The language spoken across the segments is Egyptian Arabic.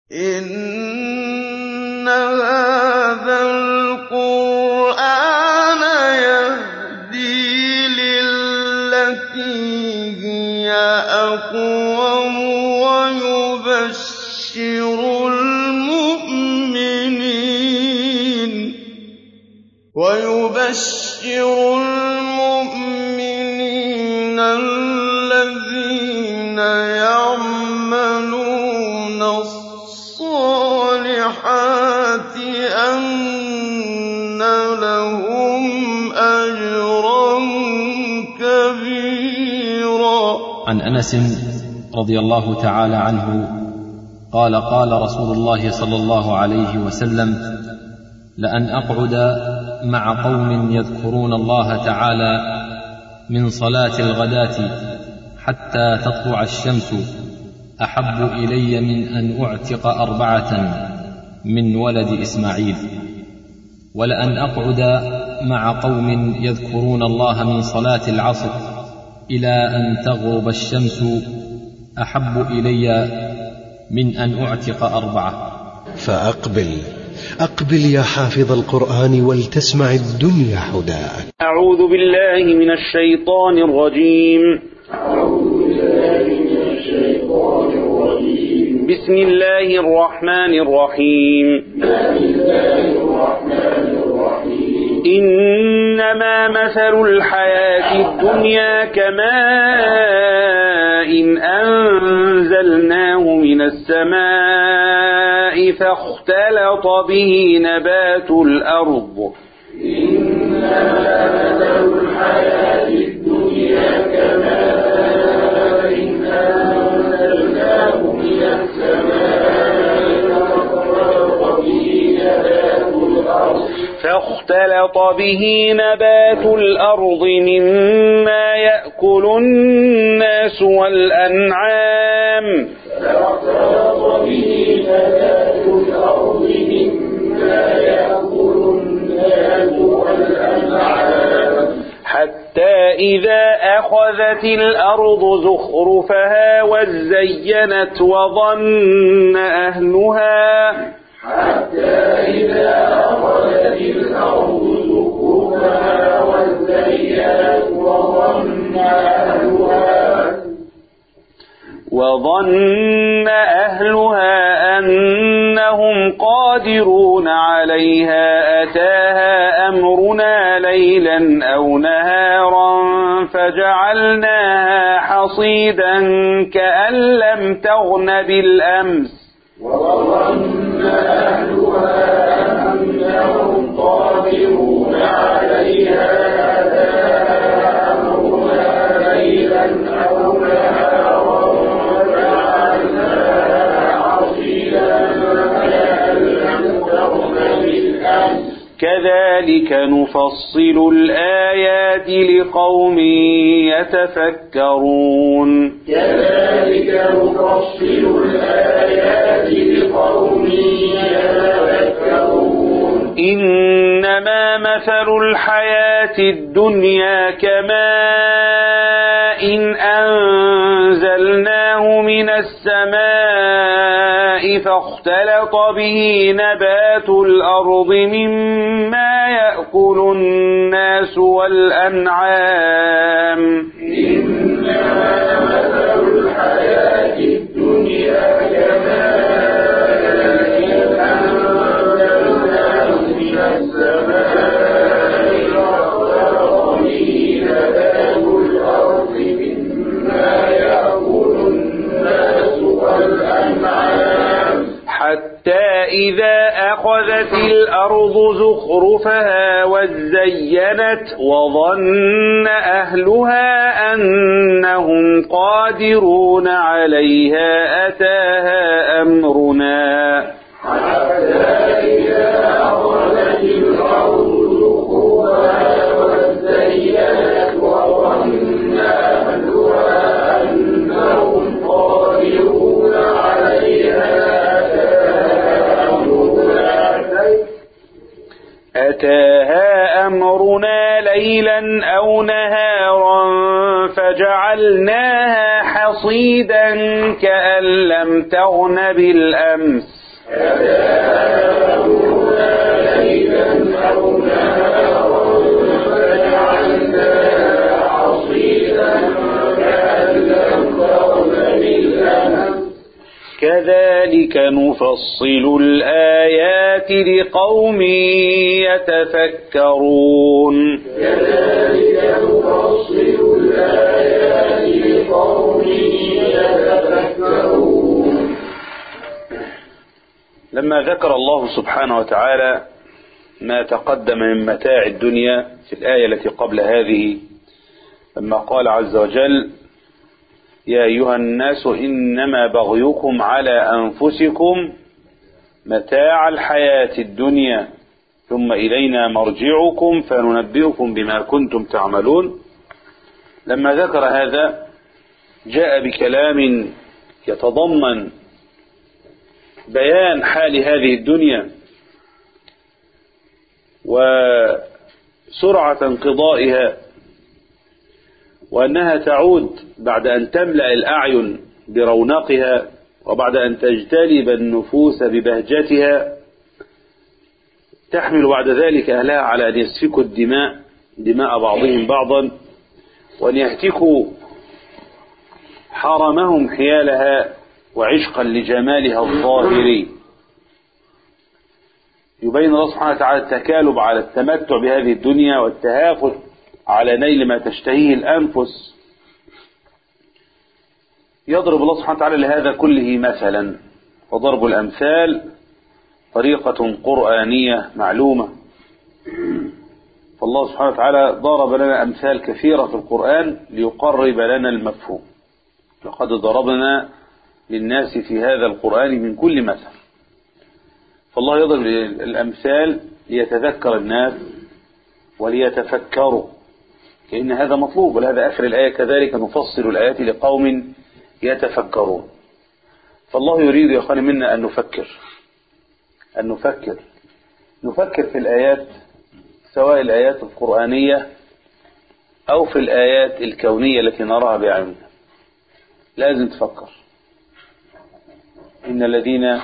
إِنَّ هَٰذَا الْقُرْآنَ يَهْدِي لِلَّتِي هِيَ أَقْوَمُ وَيُبَشِّرُ الْمُؤْمِنِينَ الَّذِينَ يَعْمَلُونَ الصَّالِحَاتِ أَنَّ لَهُمْ أَجْرًا كَبِيرًا عن انس رضي الله تعالى عنه قال قال رسول الله صلى الله عليه وسلم لان اقعد مع قوم يذكرون الله تعالى من صلاه الغداه حتى تطلع الشمس احب الي من ان اعتق اربعه من ولد اسماعيل ولان اقعد مع قوم يذكرون الله من صلاه العصر الى ان تغرب الشمس احب الي من ان اعتق اربعه فأقبل أقبل يا حافظ القرآن ولتسمع الدنيا حداك أعوذ بالله من الشيطان الرجيم بسم الله الرحمن الرحيم إنما مثل الحياة الدنيا كماء إن أنزلناه من السماء فاختلط به نبات الأرض فاختلط به نبات الأرض مما يأكل الناس والأنعام حتى إذا أخذت الأرض زخرفها وزينت وظن أهلها وظن أهلها أنهم قادرون عليها أتاها أمرنا ليلا أو نهارا فجعلناها حصيدا كأن لم تغن بالأمس كذلك نفصل الآيات لقوم يتفكرون إنما مثل الحياة الدنيا كماء إن أنزلناه من السماء فاختلط به نبات الأرض مما يأكل الناس والأنعام حتى إذا أخذت الأرض زخرفها وزينت وظن أهلها أنهم قادرون عليها أتاها أمرنا أتاها أمرنا ليلا أو نهارا فجعلناها حصيدا كأن لم تغن بالأمس كذلك نفصل الآيات لقوم يتفكرون لما ذكر الله سبحانه وتعالى ما تقدم من متاع الدنيا في الآية التي قبل هذه لما قال عز وجل يا أيها الناس إنما بغيكم على أنفسكم متاع الحياة الدنيا ثم إلينا مرجعكم فننبئكم بما كنتم تعملون لما ذكر هذا جاء بكلام يتضمن بيان حال هذه الدنيا وسرعة انقضائها وأنها تعود بعد أن تملأ الأعين برونقها وبعد أن تجتلب النفوس ببهجتها تحمل بعد ذلك أهلها على أن يسفكوا الدماء دماء بعضهم بعضا وأن يهتكوا حرمهم حيالها وعشقا لجمالها الظاهري يبين الله سبحانه وتعالى التكالب على التمتع بهذه الدنيا والتهافت على نيل ما تشتهيه الأنفس يضرب الله سبحانه وتعالى لهذا كله مثلا وضرب الأمثال طريقة قرآنية معلومة فالله سبحانه وتعالى ضرب لنا أمثال كثيرة في القرآن ليقرب لنا المفهوم لقد ضربنا للناس في هذا القرآن من كل مثل فالله يضرب الأمثال ليتذكر الناس وليتفكروا لأن هذا مطلوب ولهذا آخر الآية كذلك نفصل الآيات لقوم يتفكرون فالله يريد يا أخواني منا أن نفكر أن نفكر نفكر في الآيات سواء الآيات القرآنية أو في الآيات الكونية التي نراها بأعيننا لازم تفكر إن الذين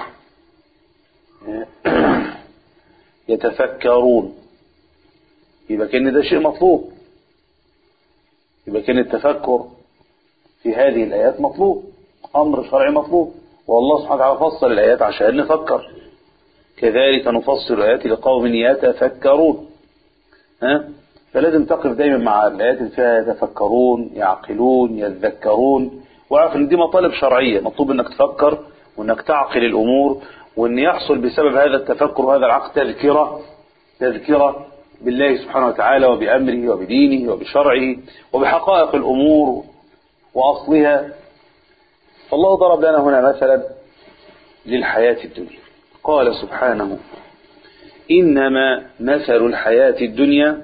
يتفكرون يبقى كان ده شيء مطلوب يبقى كان التفكر في هذه الآيات مطلوب أمر شرعي مطلوب والله سبحانه وتعالى فصل الآيات عشان نفكر كذلك نفصل الآيات لقوم يتفكرون ها؟ فلازم تقف دايما مع الآيات اللي فيها يتفكرون يعقلون يتذكرون واعرف ان دي مطالب شرعية مطلوب انك تفكر وانك تعقل الامور وان يحصل بسبب هذا التفكر وهذا العقل تذكرة تذكرة بالله سبحانه وتعالى وبأمره وبدينه وبشرعه وبحقائق الأمور وأصلها فالله ضرب لنا هنا مثلا للحياة الدنيا قال سبحانه إنما مثل الحياة الدنيا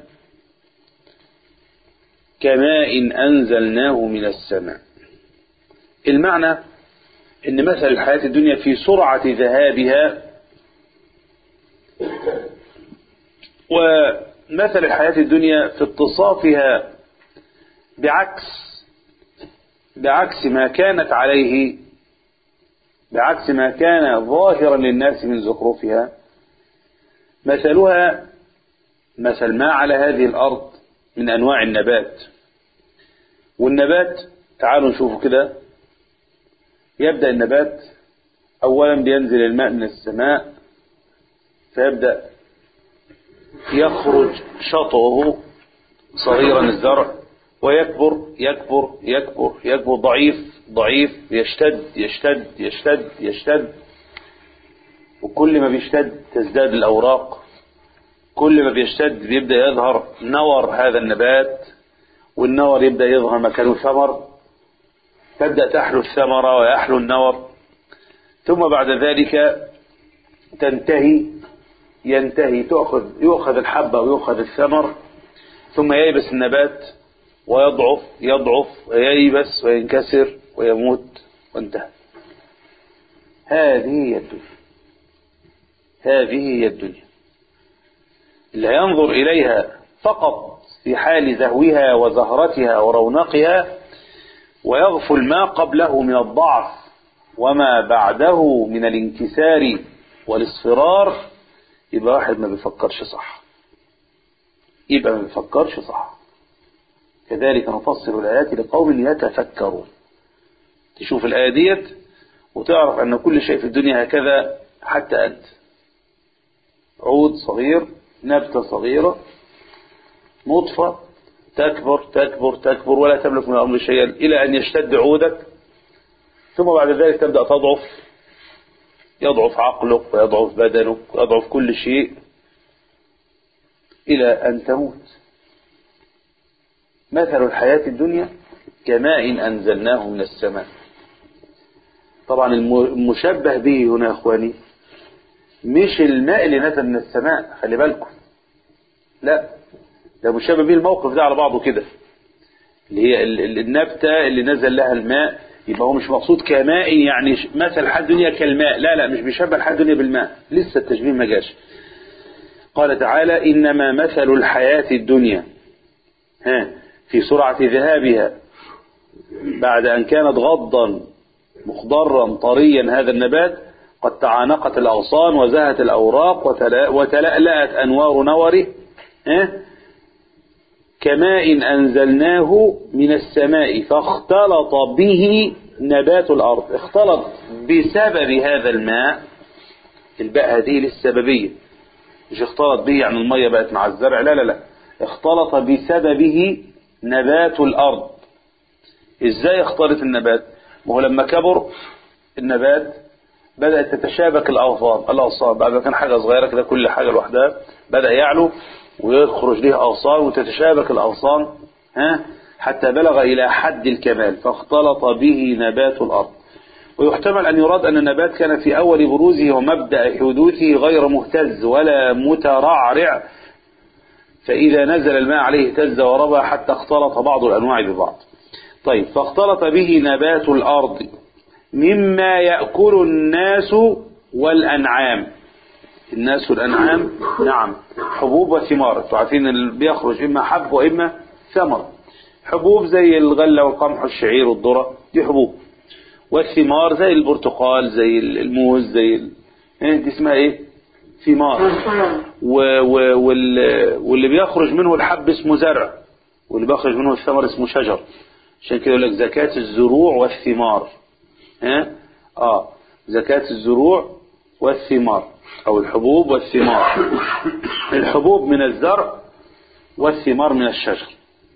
كماء أنزلناه من السماء المعنى ان مثل الحياة الدنيا في سرعة ذهابها ومثل الحياة الدنيا في اتصافها بعكس بعكس ما كانت عليه بعكس ما كان ظاهرا للناس من زخرفها مثلها مثل ما على هذه الأرض من أنواع النبات والنبات تعالوا نشوفوا كده يبدأ النبات أولا بينزل الماء من السماء فيبدأ يخرج شطره صغيرا الزرع ويكبر يكبر يكبر يكبر ضعيف ضعيف يشتد يشتد يشتد يشتد وكل ما بيشتد تزداد الأوراق كل ما بيشتد بيبدأ يظهر نور هذا النبات والنور يبدأ يظهر مكانه ثمر تبدأ تحلو الثمرة ويحلو النور ثم بعد ذلك تنتهي ينتهي تأخذ يؤخذ الحبة ويؤخذ الثمر ثم ييبس النبات ويضعف يضعف وييبس وينكسر ويموت وانتهى هذه هي الدنيا هذه هي الدنيا اللي ينظر إليها فقط في حال زهوها وزهرتها ورونقها ويغفل ما قبله من الضعف وما بعده من الانكسار والاصفرار يبقى واحد ما بيفكرش صح يبقى ما بيفكرش صح كذلك نفصل الآيات لقوم يتفكرون تشوف الآية ديت وتعرف أن كل شيء في الدنيا هكذا حتى أنت عود صغير نبتة صغيرة نطفة تكبر تكبر تكبر ولا تملك من الأمر شيئا إلى أن يشتد عودك ثم بعد ذلك تبدأ تضعف يضعف عقلك ويضعف بدنك ويضعف كل شيء إلى أن تموت مثل الحياة الدنيا كماء أنزلناه من السماء طبعا المشبه به هنا يا أخواني مش الماء اللي نزل من السماء خلي بالكم لا ده مشابه به الموقف ده على بعضه كده اللي هي النبتة اللي نزل لها الماء يبقى هو مش مقصود كماء يعني مثل الحياة الدنيا كالماء لا لا مش بيشبه الحياة الدنيا بالماء لسه التشبيه ما جاش قال تعالى إنما مثل الحياة الدنيا ها في سرعة ذهابها بعد أن كانت غضا مخضرا طريا هذا النبات قد تعانقت الأغصان وزهت الأوراق وتلألأت أنوار نوره كماء أنزلناه من السماء فاختلط به نبات الأرض اختلط بسبب هذا الماء الباء هذه للسببية مش اختلط به يعني المية بقت مع الزرع لا لا لا اختلط بسببه نبات الأرض ازاي اختلط النبات ما هو لما كبر النبات بدأت تتشابك الأغصان الأغصان بعد ما كان حاجة صغيرة كده كل حاجة لوحدها بدأ يعلو ويخرج لها أغصان وتتشابك الأغصان ها حتى بلغ إلى حد الكمال فاختلط به نبات الأرض ويحتمل أن يراد أن النبات كان في أول بروزه ومبدأ حدوثه غير مهتز ولا مترعرع فإذا نزل الماء عليه اهتز وربى حتى اختلط بعض الأنواع ببعض طيب فاختلط به نبات الأرض مما يأكل الناس والأنعام الناس والأنعام نعم حبوب وثمار عارفين اللي بيخرج إما حب وإما ثمر حبوب زي الغلة والقمح والشعير والذرة دي حبوب والثمار زي البرتقال زي الموز زي ال... إيه دي اسمها ايه ثمار و... و... وال... واللي بيخرج منه الحب اسمه زرع واللي بيخرج منه الثمر اسمه شجر عشان كده يقول لك زكاة الزروع والثمار ها اه زكاة الزروع والثمار او الحبوب والثمار الحبوب من الزرع والثمار من الشجر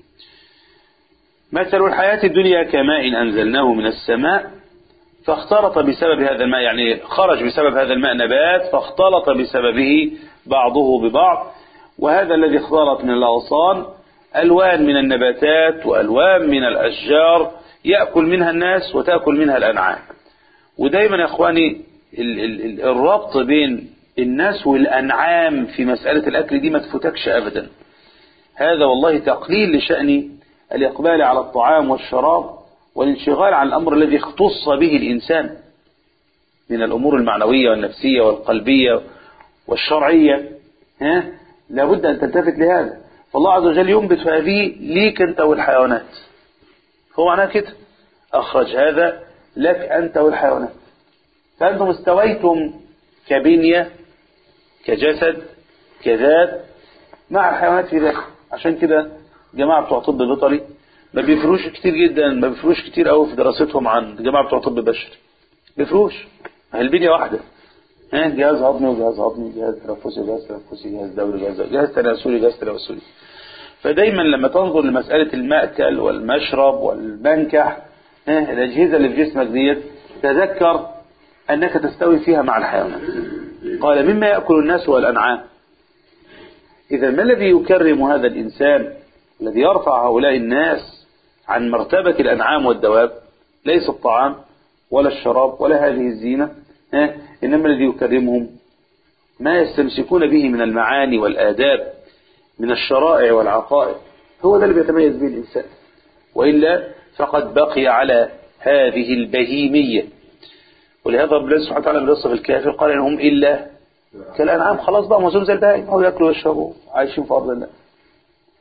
مثل الحياة الدنيا كماء أنزلناه من السماء فاختلط بسبب هذا الماء يعني خرج بسبب هذا الماء نبات فاختلط بسببه بعضه ببعض وهذا الذي اختلط من الأغصان ألوان من النباتات وألوان من الأشجار يأكل منها الناس وتأكل منها الأنعام ودايما يا أخواني ال ال ال الربط بين الناس والأنعام في مسألة الأكل دي ما تفوتكش أبدا هذا والله تقليل لشأن الإقبال على الطعام والشراب والانشغال عن الأمر الذي اختص به الإنسان من الأمور المعنوية والنفسية والقلبية والشرعية ها لابد أن تلتفت لهذا فالله عز وجل ينبت هذه ليك أنت والحيوانات هو معناه كده أخرج هذا لك أنت والحيوانات فأنتم استويتم كبنية كجسد كذات مع الحيوانات في ذلك عشان كده جماعة بتوع طب بيطري ما بيفروش كتير جدا ما بيفروش كتير قوي في دراستهم عن جماعة بتوع طب بشري بيفروش هي البنية واحدة ها جهاز هضمي وجهاز هضمي جهاز تنفسي جهاز تنفسي جهاز دوري جهاز دوري جهاز تناسلي جهاز تناسلي فدايما لما تنظر لمسألة المأكل والمشرب والمنكح ها الأجهزة اللي في جسمك ديت تذكر أنك تستوي فيها مع الحيوانات قال مما يأكل الناس والأنعام إذا ما الذي يكرم هذا الإنسان الذي يرفع هؤلاء الناس عن مرتبة الأنعام والدواب ليس الطعام ولا الشراب ولا هذه الزينة ها؟ إنما الذي يكرمهم ما يستمسكون به من المعاني والآداب من الشرائع والعقائد هو ده اللي بيتميز به الإنسان وإلا فقد بقي على هذه البهيمية ولهذا ربنا سبحانه وتعالى بيوصف الكافر قال إنهم إلا كالأنعام خلاص بقى موزون زي البهائم هو ياكلوا ويشربوا عايشين في أرض الله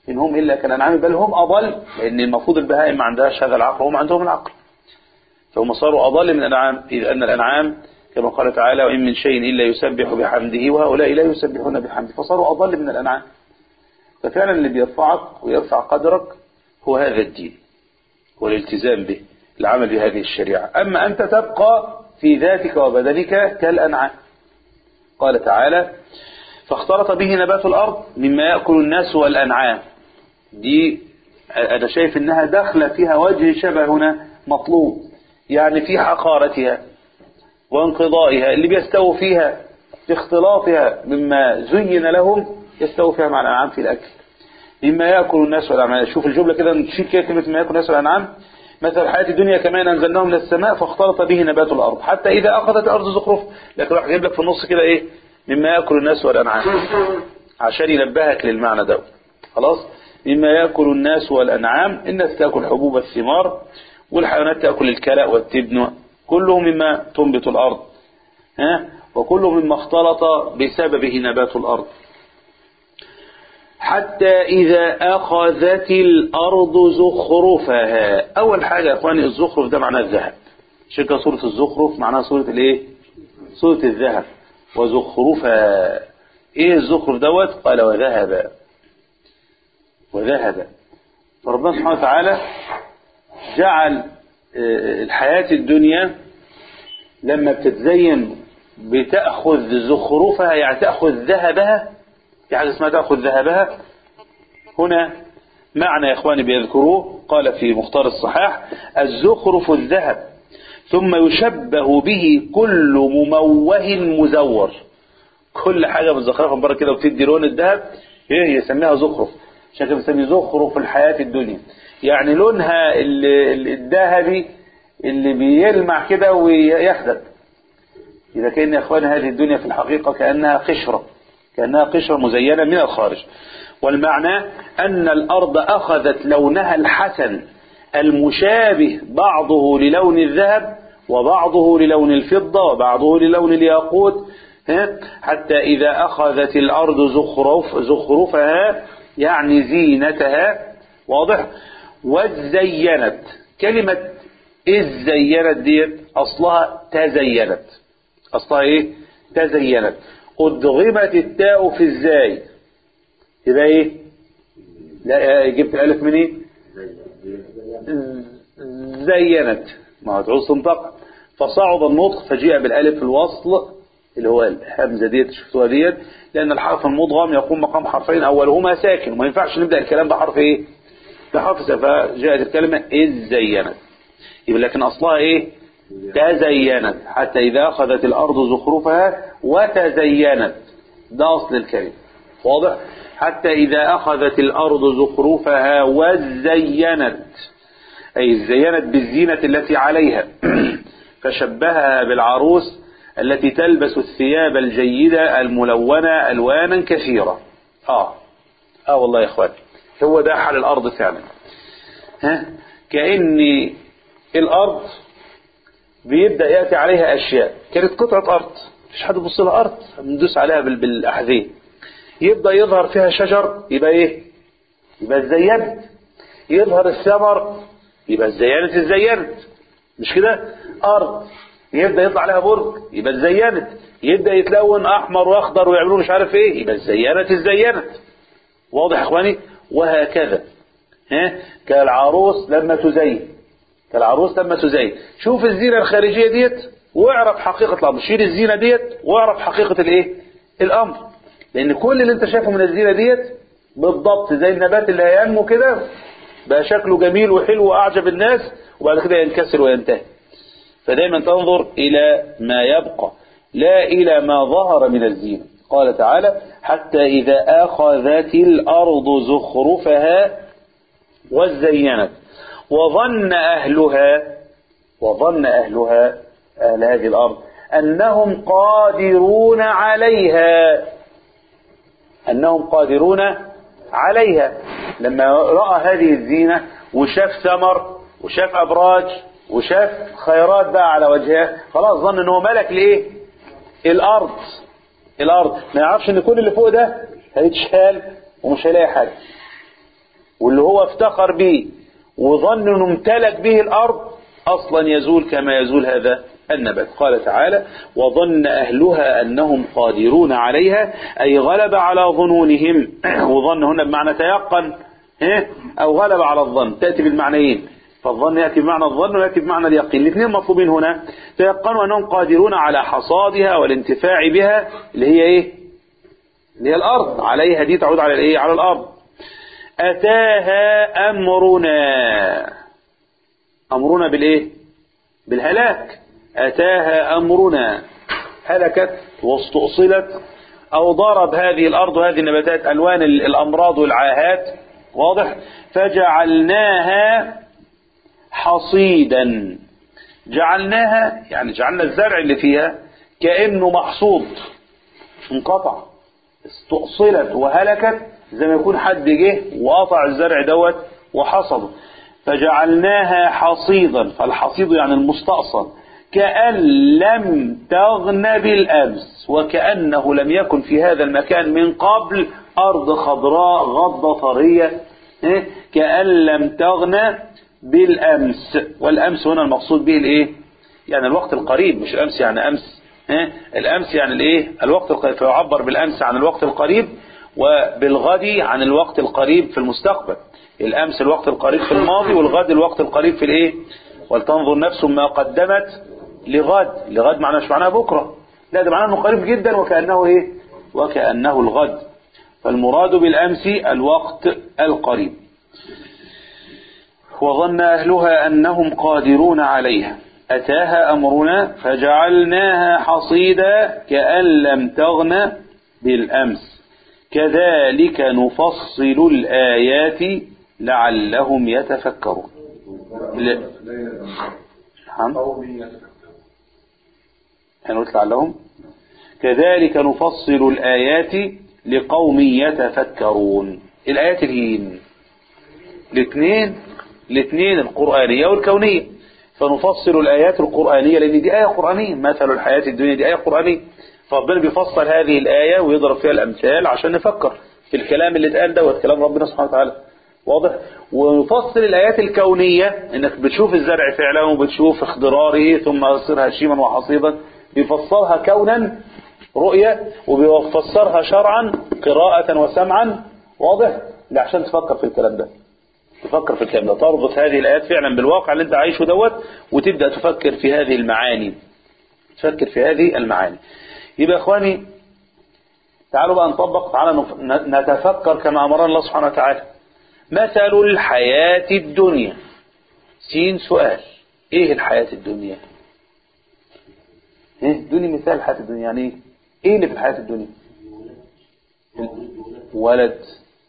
إن هم إلا كالأنعام بل هم أضل لأن المفروض البهائم ما عندهاش هذا العقل وهم عندهم العقل فهم صاروا أضل من الأنعام إذ أن الأنعام كما قال تعالى وإن من شيء إلا يسبح بحمده وهؤلاء لا يسبحون بحمده فصاروا أضل من الأنعام ففعلا اللي بيرفعك ويرفع قدرك هو هذا الدين والالتزام به العمل بهذه الشريعة أما أنت تبقى في ذاتك وبدنك كالأنعام قال تعالى فاختلط به نبات الأرض مما يأكل الناس والأنعام دي أنا شايف إنها داخلة فيها وجه شبه هنا مطلوب يعني في حقارتها وانقضائها اللي بيستووا فيها في اختلاطها مما زين لهم يستووا فيها مع الأنعام في الأكل مما يأكل الناس والأنعام شوف الجملة كده نشيل كده كلمة مما يأكل الناس والأنعام مثل الحياة الدنيا كمان أنزلناه من السماء فاختلط به نبات الأرض حتى إذا أخذت الأرض زخرف لكن راح جايب لك في النص كده إيه مما يأكل الناس والأنعام عشان ينبهك للمعنى ده خلاص مما يأكل الناس والأنعام الناس تأكل حبوب الثمار والحيوانات تأكل الكلأ والتبن كله مما تنبت الأرض ها وكله مما اختلط بسببه نبات الأرض حتى إذا أخذت الأرض زخرفها أول حاجة يا أخواني الزخرف ده معناه الذهب شكل سورة الزخرف معناها سورة الإيه سورة الذهب وزخرفها إيه الزخرف دوت قال وذهب وذهب فربنا سبحانه وتعالى جعل الحياة الدنيا لما بتتزين بتأخذ زخرفها يعني تأخذ ذهبها في حاجة اسمها تأخذ ذهبها هنا معنى يا إخواني بيذكروه قال في مختار الصحاح الزخرف الذهب ثم يشبه به كل مموه مزور كل حاجة متزخرفة من بره كده وتدي لون الذهب ايه يسميها زخرف عشان كده بنسميه زخرف الحياة الدنيا يعني لونها الذهبي اللي بيلمع كده ويخدم إذا كان يا إخواني هذه الدنيا في الحقيقة كأنها قشرة كأنها قشرة مزينة من الخارج والمعنى أن الأرض أخذت لونها الحسن المشابه بعضه للون الذهب وبعضه للون الفضة وبعضه للون الياقوت حتى إذا أخذت الأرض زخرف زخرفها يعني زينتها واضح وزينت كلمة إذ زينت ديت أصلها تزينت أصلها إيه تزينت أدغمت التاء في الزاي يبقى إيه لا جبت الألف منين زينت ما هتعوز تنطق فصعد النطق فجيء بالألف الوصل اللي هو الهمزة ديت شفتوها ديت لأن الحرف المضغم يقوم مقام حرفين أولهما ساكن وما ينفعش نبدأ الكلام بحرف إيه بحرف فجاءت الكلمة إذ زينت يبقى لكن أصلها إيه تزينت حتى إذا أخذت الأرض زخرفها وتزينت ده أصل الكلمة واضح حتى إذا أخذت الأرض زخرفها وزينت أي زينت بالزينة التي عليها فشبهها بالعروس التي تلبس الثياب الجيدة الملونة ألوانا كثيرة آه آه والله يا إخواني هو ده حال الأرض فعلا ها كأن الأرض بيبدأ يأتي عليها أشياء كانت قطعة أرض مفيش حد يبص لها أرض بندوس عليها بالأحذية يبدأ يظهر فيها شجر يبقى إيه يبقى ازينت يظهر الثمر يبقى ازينت ازينت مش كده أرض يبدأ يطلع عليها برج يبقى ازينت يبدأ يتلون أحمر وأخضر ويعملوا مش عارف إيه يبقى ازينت ازينت واضح يا إخواني وهكذا ها كالعروس لما تزين كالعروس لما تزين شوف الزينة الخارجية ديت واعرف حقيقة الأمر شيل الزينة ديت واعرف حقيقة الايه الأمر لأن كل اللي انت شايفه من الزينة ديت بالضبط زي النبات اللي هينمو كده بقى شكله جميل وحلو وأعجب الناس وبعد كده ينكسر وينتهي فدايما تنظر إلى ما يبقى لا إلى ما ظهر من الزينة قال تعالى حتى إذا أخذت الأرض زخرفها وزينت وظن أهلها وظن أهلها أهل هذه الأرض أنهم قادرون عليها أنهم قادرون عليها لما رأى هذه الزينة وشاف ثمر وشاف أبراج وشاف خيرات بقى على وجهها خلاص ظن أنه ملك لإيه الأرض الأرض ما يعرفش أن كل اللي فوق ده هيتشال ومش هيلاقي حاجة واللي هو افتخر به وظن انه امتلك به الارض اصلا يزول كما يزول هذا النبات قال تعالى وظن اهلها انهم قادرون عليها اي غلب على ظنونهم وظن هنا بمعنى تيقن ها؟ او غلب على الظن تاتي بالمعنيين فالظن ياتي بمعنى الظن وياتي بمعنى اليقين الاثنين مطلوبين هنا تيقنوا انهم قادرون على حصادها والانتفاع بها اللي هي ايه اللي هي الارض عليها دي تعود على الايه على الارض اتاها امرنا امرنا بالايه بالهلاك اتاها امرنا هلكت واستؤصلت او ضرب هذه الارض وهذه النباتات الوان الامراض والعاهات واضح فجعلناها حصيدا جعلناها يعني جعلنا الزرع اللي فيها كانه محصود انقطع استؤصلت وهلكت زي ما يكون حد جه وقطع الزرع دوت وحصده فجعلناها حصيدا فالحصيد يعني المستأصل كأن لم تغن بالأمس وكأنه لم يكن في هذا المكان من قبل أرض خضراء غضة طرية إيه؟ كأن لم تغن بالأمس والأمس هنا المقصود به الإيه يعني الوقت القريب مش الأمس يعني أمس إيه؟ الأمس يعني الإيه الوقت القريب فيعبر بالأمس عن الوقت القريب وبالغد عن الوقت القريب في المستقبل الأمس الوقت القريب في الماضي والغد الوقت القريب في الإيه ولتنظر نفس ما قدمت لغد لغد معناه مش معناه بكرة لا ده معناه انه قريب جدا وكأنه ايه وكأنه الغد فالمراد بالأمس الوقت القريب وظن أهلها أنهم قادرون عليها أتاها أمرنا فجعلناها حصيدا كأن لم تغن بالأمس كذلك نفصل الآيات لعلهم يتفكرون لا. نعم أنا قلت لعلهم كذلك نفصل الآيات لقوم يتفكرون الآيات الهين الاثنين الاثنين القرآنية والكونية فنفصل الآيات القرآنية لأن دي آية قرآنية مثل الحياة الدنيا دي آية قرآنية فربنا بيفصل هذه الآية ويضرب فيها الأمثال عشان نفكر في الكلام اللي اتقال دوت كلام ربنا سبحانه وتعالى واضح ونفصل الآيات الكونية انك بتشوف الزرع فعلا وبتشوف اخضراره ثم يصير هشيما وحصيدا بيفسرها كونا رؤية وبيفسرها شرعا قراءة وسمعا واضح لا عشان تفكر في الكلام ده تفكر في الكلام ده تربط هذه الآيات فعلا بالواقع اللي انت عايشه دوت وتبدأ تفكر في هذه المعاني تفكر في هذه المعاني يبقى يا اخواني تعالوا بقى نطبق تعالى نتفكر كما أمرنا الله سبحانه وتعالى مثل الحياة الدنيا سين سؤال ايه الحياة الدنيا ايه دوني مثال الحياة الدنيا يعني ايه ايه اللي في الحياة الدنيا ولد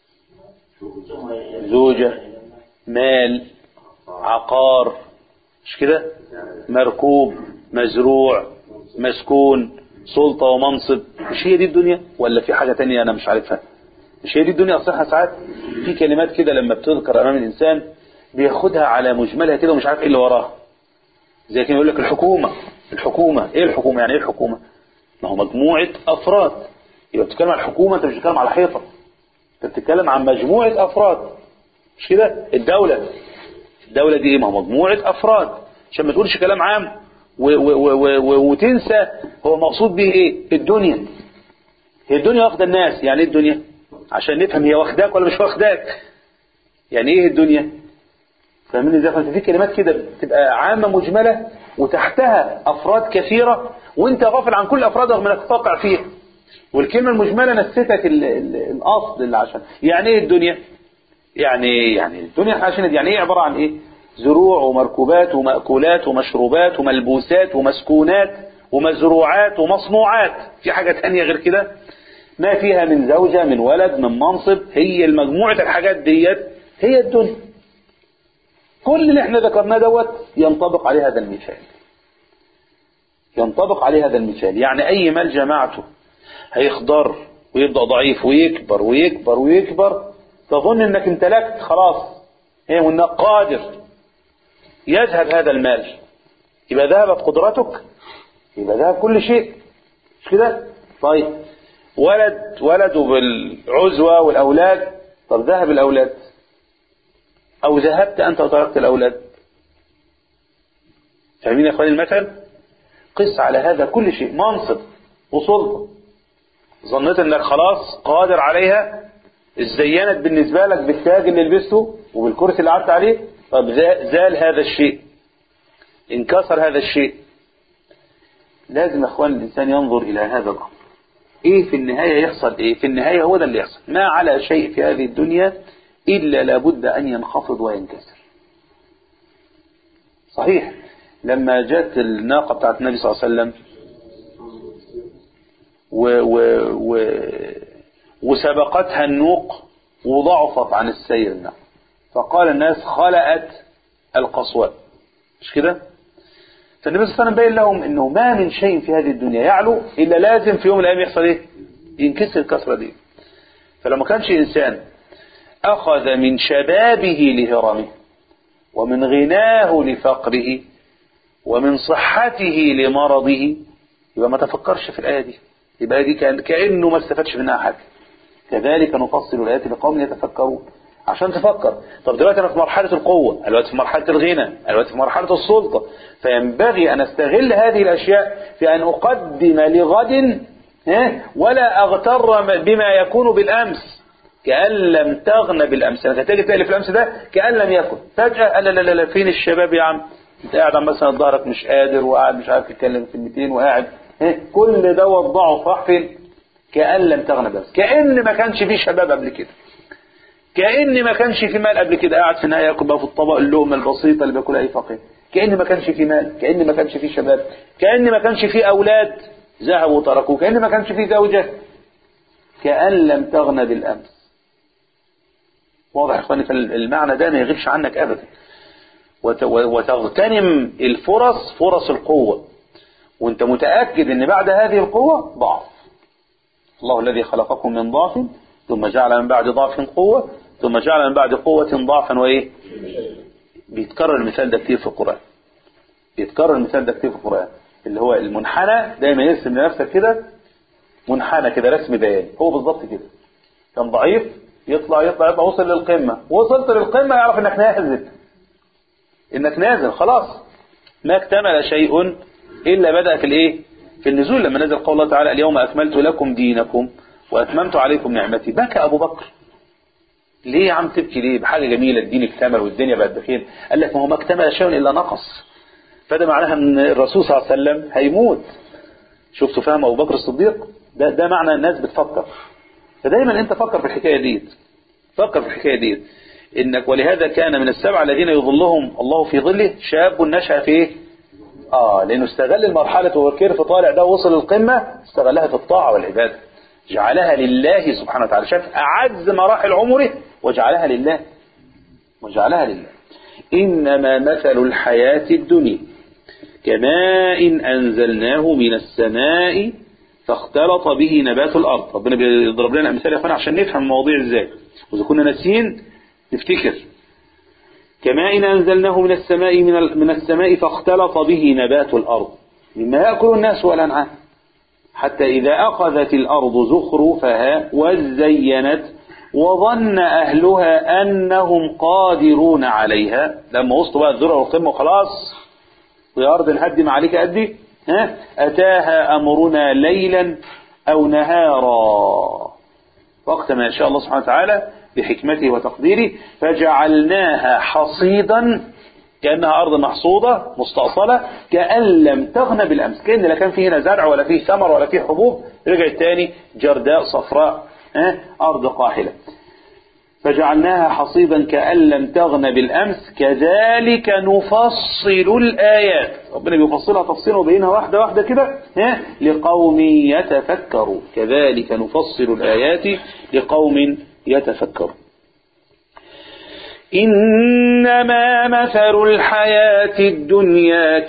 زوجة مال عقار مش كده مركوب مزروع مسكون سلطة ومنصب مش هي دي الدنيا ولا في حاجة تانية انا مش عارفها مش هي دي الدنيا اصلها ساعات في كلمات كده لما بتذكر امام الانسان بياخدها على مجملها كده ومش عارف ايه اللي وراها زي كده يقول لك الحكومة الحكومة ايه الحكومة يعني ايه الحكومة ما هو مجموعة افراد يبقى بتتكلم عن الحكومة انت مش بتتكلم على حيطة انت بتتكلم عن مجموعة افراد مش كده الدولة الدولة دي ايه ما هو مجموعة افراد عشان ما تقولش كلام عام و و و و وتنسى هو مقصود به ايه الدنيا هي الدنيا واخدة الناس يعني ايه الدنيا عشان نفهم هي واخداك ولا مش واخداك يعني ايه الدنيا فاهمين ازاي فانت في كلمات كده بتبقى عامة مجملة وتحتها افراد كثيرة وانت غافل عن كل افراد رغم انك تقع فيها والكلمة المجملة نسيتك ال ال الاصل اللي عشان يعني ايه الدنيا يعني يعني الدنيا عشان يعني ايه عبارة عن ايه زروع ومركوبات ومأكولات ومشروبات وملبوسات ومسكونات ومزروعات ومصنوعات في حاجة تانية غير كده ما فيها من زوجة من ولد من منصب هي المجموعة الحاجات ديت هي الدنيا كل اللي احنا ذكرناه دوت ينطبق عليه هذا المثال ينطبق عليه هذا المثال يعني اي مال جماعته هيخضر ويبدأ ضعيف ويكبر ويكبر ويكبر تظن انك امتلكت خلاص ايه وانك قادر يذهب هذا المال يبقى ذهبت قدرتك يبقى ذهب كل شيء مش كده طيب ولد ولد بالعزوة والأولاد طب ذهب الأولاد أو ذهبت أنت وتركت الأولاد فاهمين يا أخواني المثل قس على هذا كل شيء منصب وسلطة ظنيت انك خلاص قادر عليها ازينت بالنسبة لك بالتاج اللي لبسته وبالكرسي اللي قعدت عليه طب زال هذا الشيء انكسر هذا الشيء لازم يا اخوان الانسان ينظر الى هذا الامر ايه في النهاية يحصل ايه في النهاية هو ده اللي يحصل ما على شيء في هذه الدنيا الا لابد ان ينخفض وينكسر صحيح لما جت الناقة بتاعت النبي صلى الله عليه وسلم و و و وسبقتها النوق وضعفت عن السير الناقة فقال الناس خلأت القصواء مش كده فالنبي صلى الله عليه وسلم بين لهم انه ما من شيء في هذه الدنيا يعلو الا لازم في يوم من الايام يحصل ايه ينكسر الكسره دي فلما كانش انسان اخذ من شبابه لهرمه ومن غناه لفقره ومن صحته لمرضه يبقى ما تفكرش في الآية دي يبقى دي كان كأنه ما استفادش منها حاجة كذلك نفصل الآيات لقوم يتفكرون عشان تفكر طب دلوقتي أنا في مرحلة القوة أنا دلوقتي في مرحلة الغنى أنا دلوقتي في مرحلة السلطة فينبغي أن أستغل هذه الأشياء في أن أقدم لغد ولا أغتر بما يكون بالأمس كأن لم تغنى بالأمس أنا تجي تلاقي في الأمس ده كأن لم يكن فجأة لا لا لا, لا فين الشباب يا عم انت قاعد عم مثلا ظهرك مش قادر وقاعد مش عارف تتكلم كلمتين وقاعد كل ده وضعه راح فين كأن لم تغنى بس كأن ما كانش فيه شباب قبل كده كأن ما كانش في مال قبل كده قاعد في النهاية ياكل بقى في الطبق اللقمة البسيطة اللي بياكلها أي فقير كأن ما كانش في مال كأن ما كانش في شباب كأن ما كانش في أولاد ذهبوا وتركوه كأن ما كانش في زوجة كأن لم تغنى بالأمس واضح يا إخواني فالمعنى ده ما يغيبش عنك أبدا وتغتنم الفرص فرص القوة وانت متأكد ان بعد هذه القوة ضعف الله الذي خلقكم من ضعف ثم جعل من بعد ضعف قوة ثم جعل من بعد قوة ضعفا وايه بيتكرر المثال ده كتير في القرآن بيتكرر المثال ده كتير في القرآن اللي هو المنحنى دايما يرسم لنفسك كده منحنى كده رسم بياني هو بالظبط كده كان ضعيف يطلع يطلع يطلع وصل للقمة وصلت للقمة يعرف انك نازل انك نازل خلاص ما اكتمل شيء الا بدأ في الايه في النزول لما نزل قول الله تعالى اليوم اكملت لكم دينكم واتممت عليكم نعمتي بكى ابو بكر ليه يا عم تبكي ليه بحاجه جميله الدين اكتمل والدنيا بقت بخير قال لك ما هو ما اكتمل شيء الا نقص فده معناها ان الرسول صلى الله عليه وسلم هيموت شفتوا فهم ابو بكر الصديق ده ده معنى الناس بتفكر فدايما انت فكر في الحكايه ديت فكر في الحكايه ديت انك ولهذا كان من السبعه الذين يظلهم الله في ظله شاب نشأ في ايه اه لانه استغل المرحله وهو كيرف طالع ده وصل للقمه استغلها في الطاعه والعباده جعلها لله سبحانه وتعالى شاف اعز مراحل عمره وجعلها لله وجعلها لله انما مثل الحياه الدنيا كماء انزلناه من السماء فاختلط به نبات الارض ربنا بيضرب لنا امثال يا اخوانا عشان نفهم المواضيع ازاي واذا كنا ناسيين نفتكر كماء أنزلناه من السماء من, من السماء فاختلط به نبات الأرض مما يأكل الناس والأنعام حتى إذا أخذت الأرض زخرفها وزينت وظن أهلها أنهم قادرون عليها لما وصلوا بقى الذرة والقمة وخلاص ويا أرض نهدم عليك أدي ها أتاها أمرنا ليلا أو نهارا وقت ما يشاء الله سبحانه وتعالى بحكمته وتقديره فجعلناها حصيدا كأنها أرض محصودة مستأصلة كأن لم تغنى بالأمس كأن لا كان فيه هنا زرع ولا فيه ثمر ولا فيه حبوب رجعت تاني جرداء صفراء أرض قاحلة فجعلناها حصيدا كأن لم تغن بالأمس كذلك نفصل الآيات ربنا بيفصلها تفصيلا وبينها واحدة واحدة كده لقوم يتفكروا كذلك نفصل الآيات لقوم يتفكروا إنما مثل الحياة الدنيا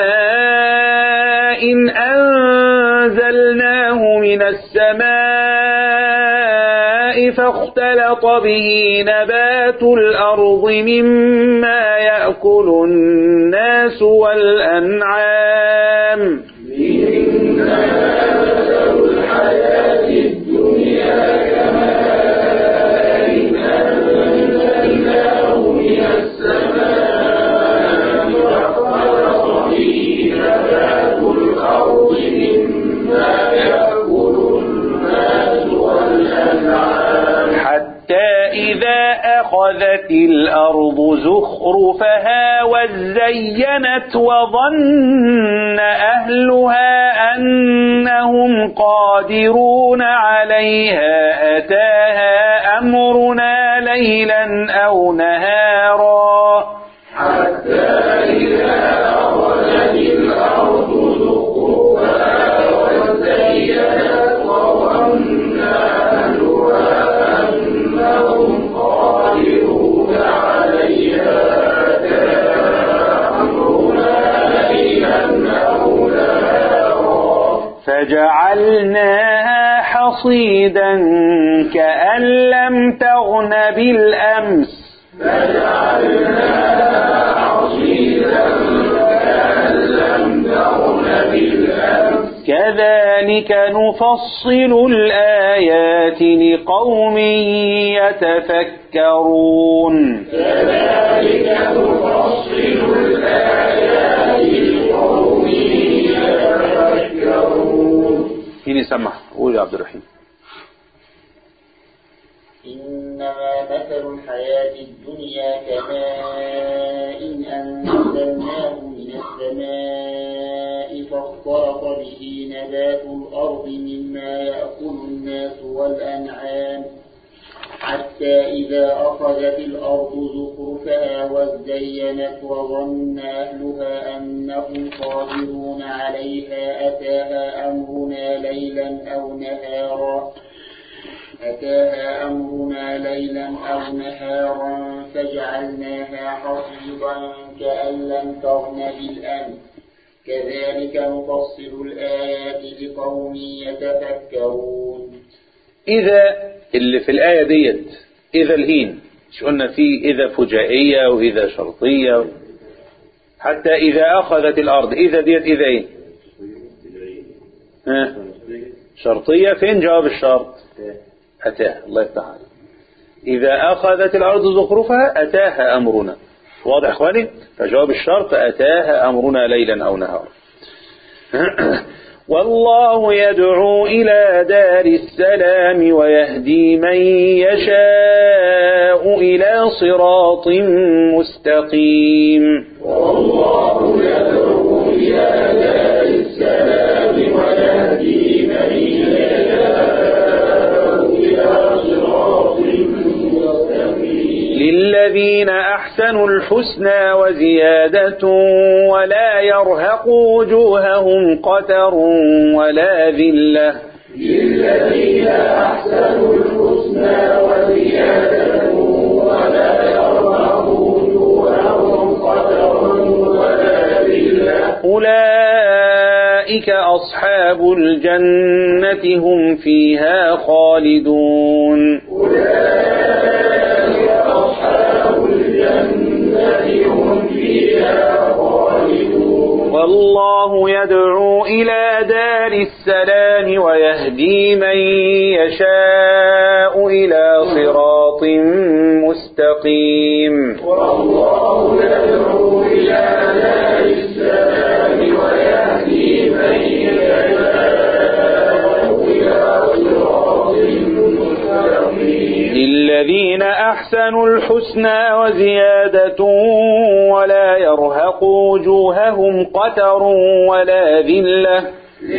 كماء أنزلناه من السماء فاختلط به نبات الأرض مما يأكل الناس والأنعام أخذت الأرض زخرفها وزينت وظن أهلها أنهم قادرون عليها أتاها أمرنا ليلا أو نهارا فجعلناها حصيدا كأن لم تغن بالأمس كذلك نفصل الآيات لقوم يتفكرون مين يسمع قول يا عبد الرحيم إنما مثل الحياة الدنيا كماء أنزلناه من السماء فاختلط به نبات الأرض مما يأكل الناس والأنعام حتى إذا أخذت الأرض زخرفها وازينت وظن أهلها أنهم قادرون عليها أتاها أمرنا ليلا أو نهارا أتاها أمرنا ليلا أو نهارا فجعلناها حصيدا كأن لم تغن بالأمس كذلك نفصل الآيات لقوم يتفكرون إذا اللي في الآية ديت إذا الهين مش قلنا في إذا فجائية وإذا شرطية حتى إذا أخذت الأرض إذا ديت إذا إيه ها؟ شرطية فين جواب الشرط أتاها الله يفتح عليك إذا أخذت الأرض زخرفها أتاها أمرنا واضح إخواني فجواب الشرط أتاها أمرنا ليلا أو نهارا والله يدعو إلى دار السلام ويهدي من يشاء إلى صراط مستقيم للذين أحسنوا الحسنى وزيادة ولا يرهق وجوههم قتر ولا ذلة أولئك أصحاب الجنة هم فيها خالدون والله يدعو إلى دار السلام ويهدي من يشاء إلى صراط مستقيم للذين أحسنوا الحسنى وزيادة ولا يرهق وجوههم قتر ولا ذلة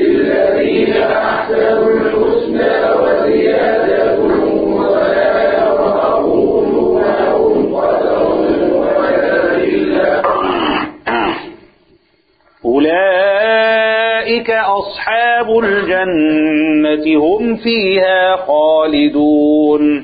أولئك أصحاب الجنة هم فيها خالدون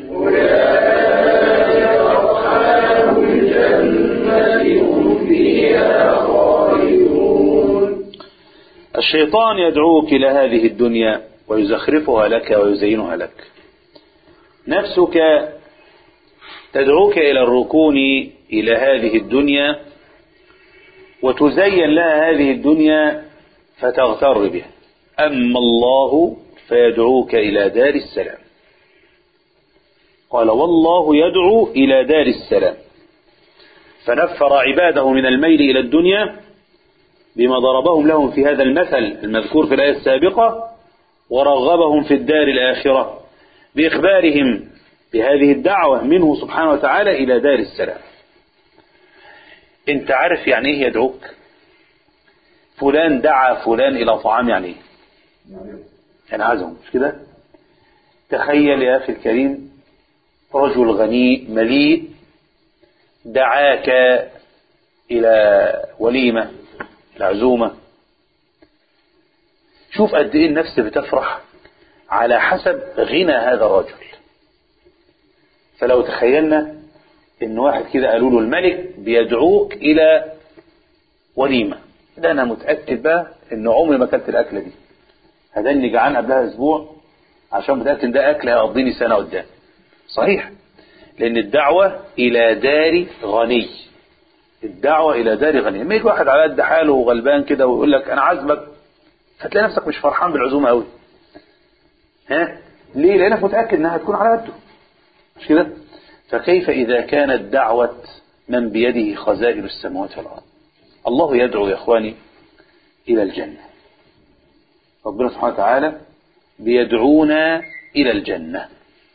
الشيطان يدعوك إلى هذه الدنيا ويزخرفها لك ويزينها لك نفسك تدعوك إلى الركون إلى هذه الدنيا وتزين لها هذه الدنيا فتغتر بها أما الله فيدعوك إلى دار السلام قال والله يدعو إلى دار السلام فنفر عباده من الميل إلى الدنيا بما ضربهم لهم في هذا المثل المذكور في الآية السابقة ورغبهم في الدار الآخرة بإخبارهم بهذه الدعوة منه سبحانه وتعالى إلى دار السلام انت عارف يعني ايه يدعوك فلان دعا فلان إلى طعام يعني ايه يعني عزم مش كده تخيل يا أخي الكريم رجل غني مليء دعاك إلى وليمة العزومة شوف قد إيه النفس بتفرح على حسب غنى هذا الرجل فلو تخيلنا إن واحد كده قالوا له الملك بيدعوك إلى وليمة ده أنا متأكد بقى إن عمري ما أكلت الأكلة دي هداني جعان قبلها أسبوع عشان متأكد إن ده أكل هيقضيني سنة قدام صحيح لأن الدعوة إلى دار غني الدعوة إلى دار غني لما يجي واحد على قد حاله وغلبان كده ويقول لك أنا عازمك هتلاقي نفسك مش فرحان بالعزومة أوي ها ليه؟ لأنك متأكد إنها هتكون على قده مش كده؟ فكيف إذا كانت دعوة من بيده خزائن السماوات والأرض الله يدعو يا إخواني إلى الجنة ربنا سبحانه وتعالى بيدعونا إلى الجنة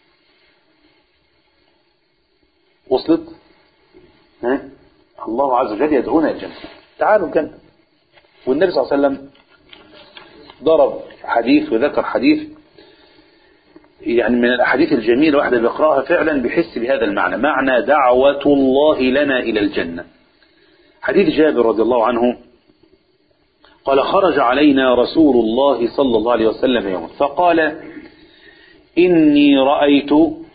وصلت ها؟ الله عز وجل يدعونا إلى الجنة تعالوا الجنة والنبي صلى الله عليه وسلم ضرب حديث وذكر حديث يعني من الأحاديث الجميلة واحدة بيقرأها فعلا بيحس بهذا المعنى معنى دعوة الله لنا إلى الجنة حديث جابر رضي الله عنه قال خرج علينا رسول الله صلى الله عليه وسلم يوما فقال إني رأيت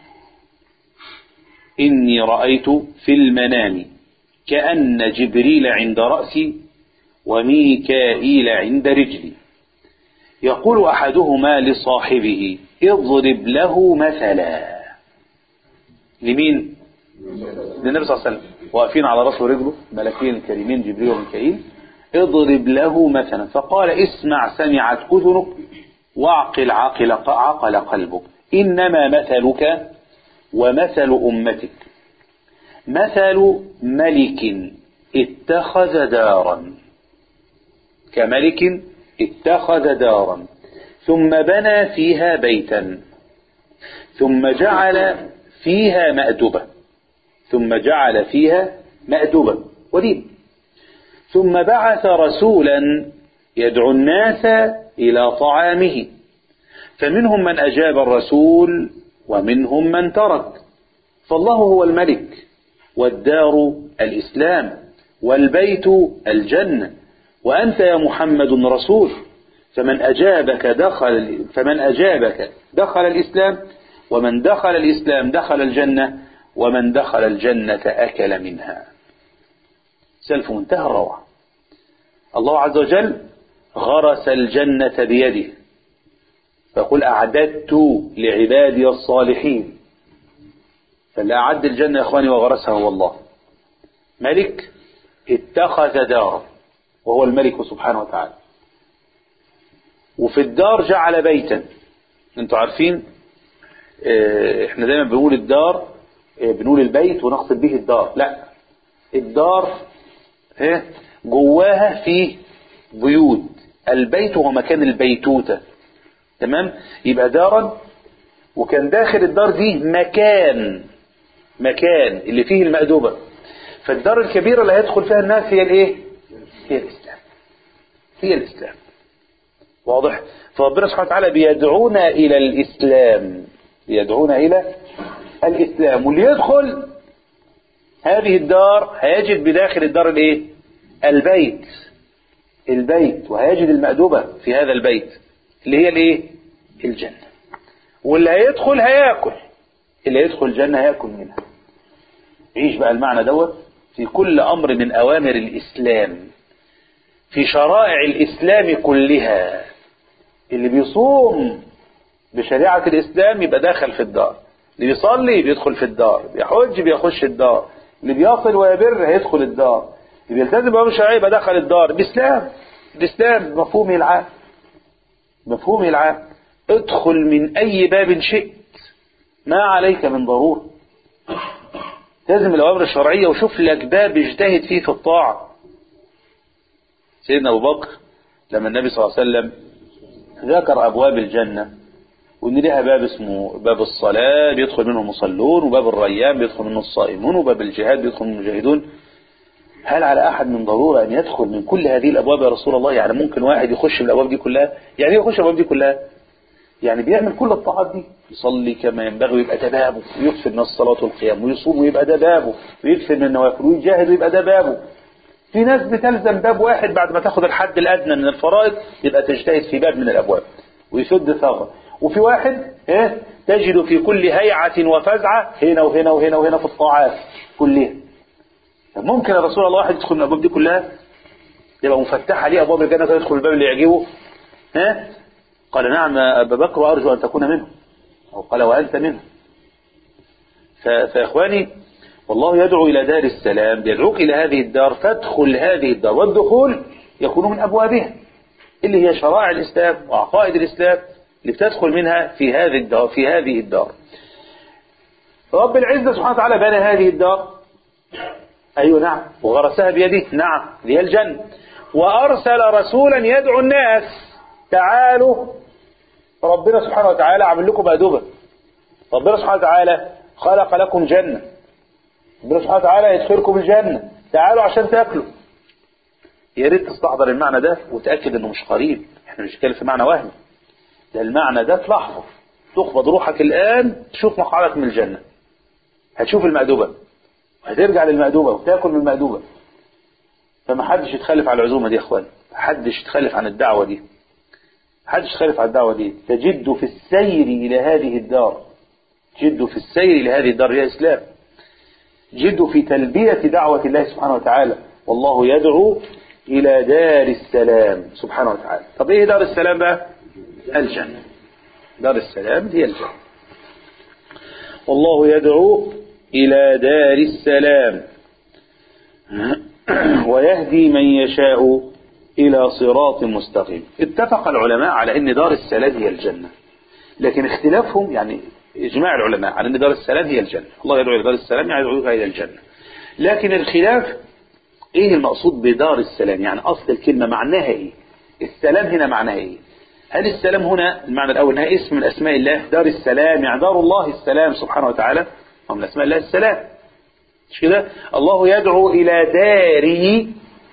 إني رأيت في المنام كأن جبريل عند رأسي وميكائيل عند رجلي يقول أحدهما لصاحبه اضرب له مثلا لمين للنبي صلى الله عليه وسلم واقفين على رأسه ورجله ملكين الكريمين جبريل وميكائيل اضرب له مثلا فقال اسمع سمعت أذنك واعقل عقل عقل قلبك إنما مثلك ومثل أمتك مثل ملك اتخذ دارا كملك اتخذ دارا ثم بنى فيها بيتا ثم جعل فيها مأدبة ثم جعل فيها مأدبة وليم ثم بعث رسولا يدعو الناس إلى طعامه فمنهم من أجاب الرسول ومنهم من ترك فالله هو الملك والدار الإسلام والبيت الجنة وأنت يا محمد رسول فمن أجابك دخل فمن أجابك دخل الإسلام ومن دخل الإسلام دخل الجنة ومن دخل الجنة أكل منها سلف منتهى الروعة الله عز وجل غرس الجنة بيده فقل أعددت لعبادي الصالحين فاللي أعد الجنة يا إخواني وغرسها هو الله ملك اتخذ دارا وهو الملك سبحانه وتعالى وفي الدار جعل بيتا انتوا عارفين اه احنا دايما بنقول الدار اه بنقول البيت ونقصد به الدار لا الدار اه جواها فيه بيوت البيت هو مكان البيتوتة تمام يبقى دارا وكان داخل الدار دي مكان مكان اللي فيه المأدوبة فالدار الكبيرة اللي هيدخل فيها الناس هي الايه هي الإسلام هي الإسلام واضح فربنا سبحانه وتعالى بيدعونا إلى الإسلام بيدعونا إلى الإسلام واللي يدخل هذه الدار هيجد بداخل الدار الايه البيت البيت وهيجد المأدوبة في هذا البيت اللي هي الايه الجنة واللي هيدخل هياكل اللي هيدخل الجنة هياكل منها عيش بقى المعنى دوت في كل أمر من أوامر الإسلام في شرائع الإسلام كلها اللي بيصوم بشريعة الإسلام يبقى داخل في الدار اللي بيصلي بيدخل في الدار بيحج بيخش الدار اللي بيصل ويبر هيدخل الدار اللي بيلتزم بأمر الشرعية يبقى دخل الدار الإسلام الإسلام مفهومه العام مفهومه العام ادخل من أي باب شئت ما عليك من ضرورة لازم الأوامر الشرعية وشوف لك باب اجتهد فيه في الطاعة سيدنا أبو بكر لما النبي صلى الله عليه وسلم ذكر أبواب الجنة وإن لها باب اسمه باب الصلاة بيدخل منه المصلون وباب الريان بيدخل منه الصائمون وباب الجهاد بيدخل منه المجاهدون هل على أحد من ضرورة أن يدخل من كل هذه الأبواب يا رسول الله يعني ممكن واحد يخش من الأبواب دي كلها يعني ايه يخش الأبواب دي كلها يعني بيعمل كل الطاعات دي يصلي كما ينبغي ويبقى ده بابه ويكثر من الصلاة والقيام ويصوم ويبقى ده بابه ويكثر من النوافل ويجاهد ويبقى ده بابه في ناس بتلزم باب واحد بعد ما تاخد الحد الأدنى من الفرائض يبقى تجتهد في باب من الأبواب ويسد ثغرة وفي واحد ايه تجد في كل هيعة وفزعة هنا وهنا وهنا وهنا في الطاعات كلها ممكن يا رسول الله واحد يدخل من الأبواب دي كلها يبقى مفتح عليه أبواب الجنة يدخل الباب اللي يعجبه ها قال نعم يا أبا بكر وأرجو أن تكون منه أو قال وأنت منه ف- فإخواني والله يدعو إلى دار السلام يدعوك إلى هذه الدار فادخل هذه الدار والدخول يكون من أبوابها اللي هي شرائع الإسلام وعقائد الإسلام اللي بتدخل منها في هذه الدار في هذه الدار رب العزة سبحانه وتعالى بنى هذه الدار أيوة نعم وغرسها بيده نعم اللي هي الجنة وأرسل رسولا يدعو الناس تعالوا ربنا سبحانه وتعالى عمل لكم مأدبة ربنا سبحانه وتعالى خلق لكم جنة ربنا سبحانه وتعالى يدخلكم الجنة تعالوا عشان تاكلوا يا ريت تستحضر المعنى ده وتأكد انه مش قريب احنا مش بنتكلم في معنى وهمي ده المعنى ده في لحظة تقبض روحك الآن تشوف مقعدك من الجنة هتشوف المأدبة وهترجع للمأدوبة وتاكل من المأدوبة فما حدش يتخلف عن العزومة دي يا اخوان ما حدش يتخلف عن الدعوة دي ما حدش يتخلف عن الدعوة دي تجد في السير إلى هذه الدار جد في السير إلى هذه الدار يا إسلام جد في تلبية دعوة الله سبحانه وتعالى والله يدعو إلى دار السلام سبحانه وتعالى طب إيه دار السلام بقى الجنة دار السلام هي الجنة والله يدعو إلى دار السلام ويهدي من يشاء إلى صراط مستقيم اتفق العلماء على أن دار السلام هي الجنة لكن اختلافهم يعني إجماع العلماء على أن دار السلام هي الجنة الله يدعو إلى دار السلام يعني يدعو إلى الجنة لكن الخلاف إيه المقصود بدار السلام يعني أصل الكلمة معناها إيه السلام هنا معناها إيه هل السلام هنا المعنى الأول أنها اسم من أسماء الله دار السلام يعني دار الله السلام سبحانه وتعالى ومن أسماء الله السلام مش كده الله يدعو إلى داره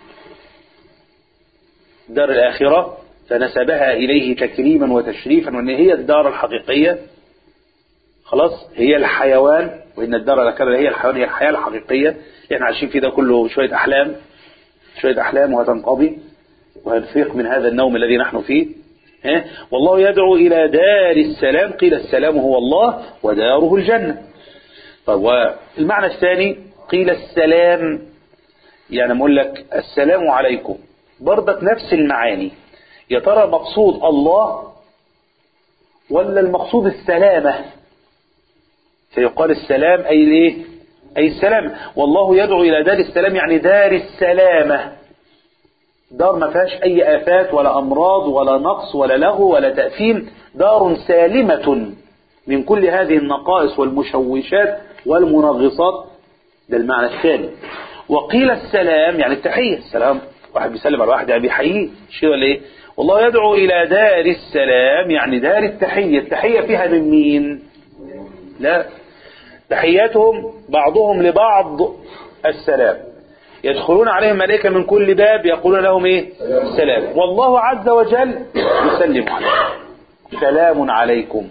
دار الآخرة فنسبها إليه تكريما وتشريفا وأن هي الدار الحقيقية خلاص هي الحيوان وإن الدار الآخرة هي الحيوان هي الحياة الحقيقية اللي احنا عايشين فيه ده كله شوية أحلام شوية أحلام وهتنقضي وهنفيق من هذا النوم الذي نحن فيه ها؟ والله يدعو إلى دار السلام قيل السلام هو الله وداره الجنة طيب والمعنى الثاني قيل السلام يعني أقول لك السلام عليكم برضك نفس المعاني يا ترى مقصود الله ولا المقصود السلامة فيقال السلام أي الايه أي السلام والله يدعو إلى دار السلام يعني دار السلامة دار ما فيهاش أي آفات ولا أمراض ولا نقص ولا لغو ولا تأثيم دار سالمة من كل هذه النقائص والمشوشات والمنغصات ده المعنى الثاني وقيل السلام يعني التحية السلام واحد بيسلم على واحد يعني بيحييه شيء ولا ايه والله يدعو إلى دار السلام يعني دار التحية التحية فيها من مين لا تحياتهم بعضهم لبعض السلام يدخلون عليهم ملائكة من كل باب يقولون لهم ايه السلام والله عز وجل يسلم عليهم سلام عليكم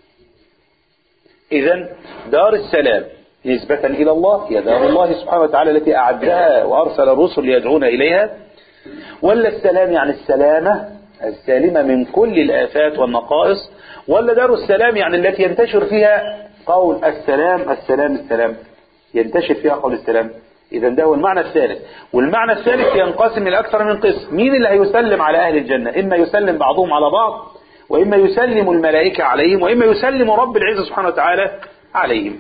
اذا دار السلام نسبة إلى الله هي دار الله سبحانه وتعالى التي أعدها وأرسل الرسل ليدعون إليها ولا السلام يعني السلامة السالمة من كل الآفات والنقائص ولا دار السلام يعني التي ينتشر فيها قول السلام السلام السلام ينتشر فيها قول السلام إذا ده هو المعنى الثالث والمعنى الثالث ينقسم إلى أكثر من قسم مين اللي هيسلم على أهل الجنة إما يسلم بعضهم على بعض وإما يسلم الملائكة عليهم وإما يسلم رب العزة سبحانه وتعالى عليهم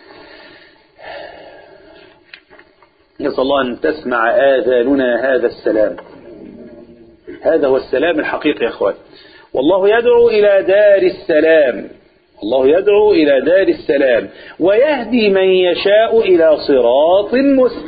نسأل الله أن تسمع آذاننا هذا السلام هذا هو السلام الحقيقي يا أخوان والله يدعو إلى دار السلام الله يدعو إلى دار السلام ويهدي من يشاء إلى صراط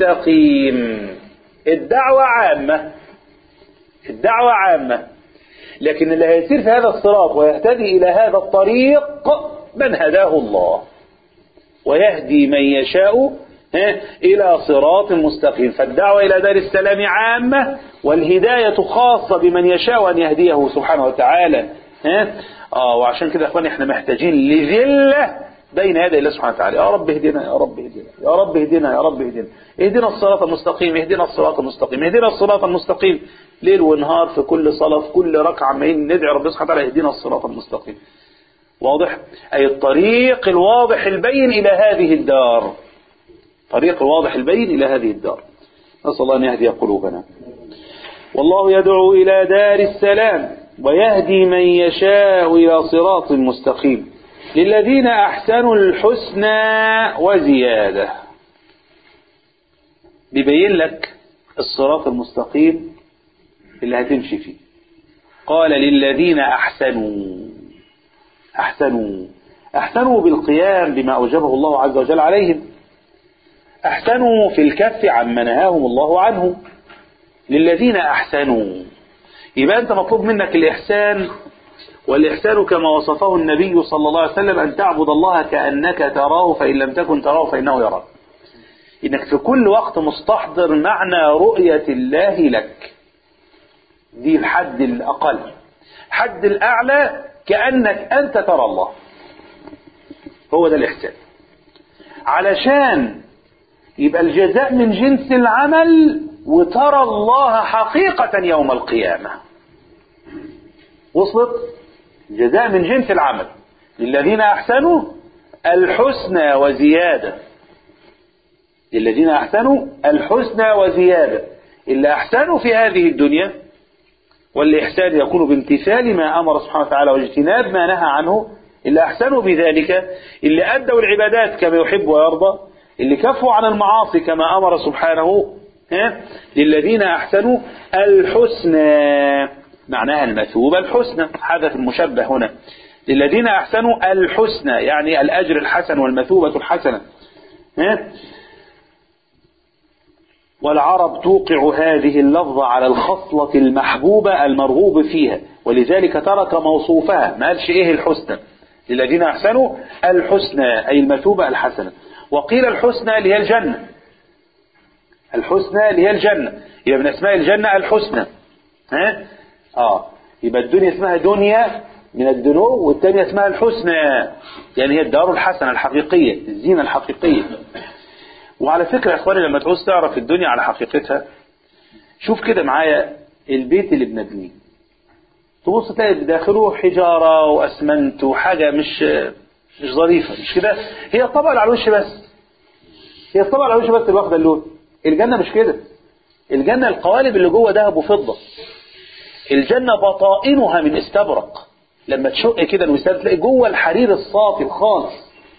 مستقيم الدعوة عامة الدعوة عامة لكن اللي هيسير في هذا الصراط ويهتدي إلى هذا الطريق من هداه الله ويهدي من يشاء ها، إلى صراط مستقيم فالدعوة إلى دار السلام عامة والهداية خاصة بمن يشاء أن يهديه سبحانه وتعالى ها؟ آه وعشان كده يا أخواني احنا محتاجين لذلة بين يدي الله سبحانه وتعالى يا رب اهدنا يا رب اهدنا يا رب اهدنا يا رب اهدنا اهدنا الصراط المستقيم اهدنا الصراط المستقيم اهدنا الصراط المستقيم ليل ونهار في كل صلاة في كل ركعة عمالين ندعي ربنا سبحانه وتعالى اهدنا الصراط المستقيم واضح أي الطريق الواضح البين إلى هذه الدار طريق الواضح البين إلى هذه الدار نسأل الله أن يهدي قلوبنا والله يدعو إلى دار السلام ويهدي من يشاء إلى صراط مستقيم للذين أحسنوا الحسنى وزيادة بيبين لك الصراط المستقيم اللي هتمشي فيه قال للذين أحسنوا أحسنوا أحسنوا بالقيام بما أوجبه الله عز وجل عليهم أحسنوا في الكف عما نهاهم الله عنه للذين أحسنوا يبقى أنت مطلوب منك الإحسان والإحسان كما وصفه النبي صلى الله عليه وسلم أن تعبد الله كأنك تراه فإن لم تكن تراه فإنه يراك إنك في كل وقت مستحضر معنى رؤية الله لك دي الحد الأقل حد الأعلى كأنك أنت ترى الله هو ده الإحسان علشان يبقى الجزاء من جنس العمل وترى الله حقيقة يوم القيامة وصلت جزاء من جنس العمل للذين أحسنوا الحسنى وزيادة للذين أحسنوا الحسنى وزيادة اللي أحسنوا في هذه الدنيا والإحسان يكون بامتثال ما أمر سبحانه وتعالى واجتناب ما نهى عنه اللي أحسنوا بذلك اللي أدوا العبادات كما يحب ويرضى اللي كفوا عن المعاصي كما أمر سبحانه ها؟ للذين أحسنوا الحسنى معناها المثوبة الحسنى حدث المشبه هنا للذين أحسنوا الحسنى يعني الأجر الحسن والمثوبة الحسنة ها؟ والعرب توقع هذه اللفظة على الخصلة المحبوبة المرغوب فيها ولذلك ترك موصوفها ما قالش ايه الحسنى للذين احسنوا الحسنى اي المثوبة الحسنة وقيل الحسنى اللي هي الجنة الحسنى اللي هي الجنة يبقى من اسماء الجنة الحسنى ها اه يبقى الدنيا اسمها دنيا من الدنو والثانية اسمها الحسنى يعني هي الدار الحسنة الحقيقية الزينة الحقيقية وعلى فكرة يا اخواني لما تعوز تعرف الدنيا على حقيقتها شوف كده معايا البيت اللي بنبنيه تبص تلاقي بداخله حجارة واسمنت وحاجة مش مش ظريفة مش كده هي الطبقة اللي على الوش بس هي الطبقة اللي على الوش بس اللي واخدة اللون الجنة مش كده الجنة القوالب اللي جوه ذهب وفضة الجنة بطائنها من استبرق لما تشق كده الوسادة تلاقي جوه الحرير الصافي الخالص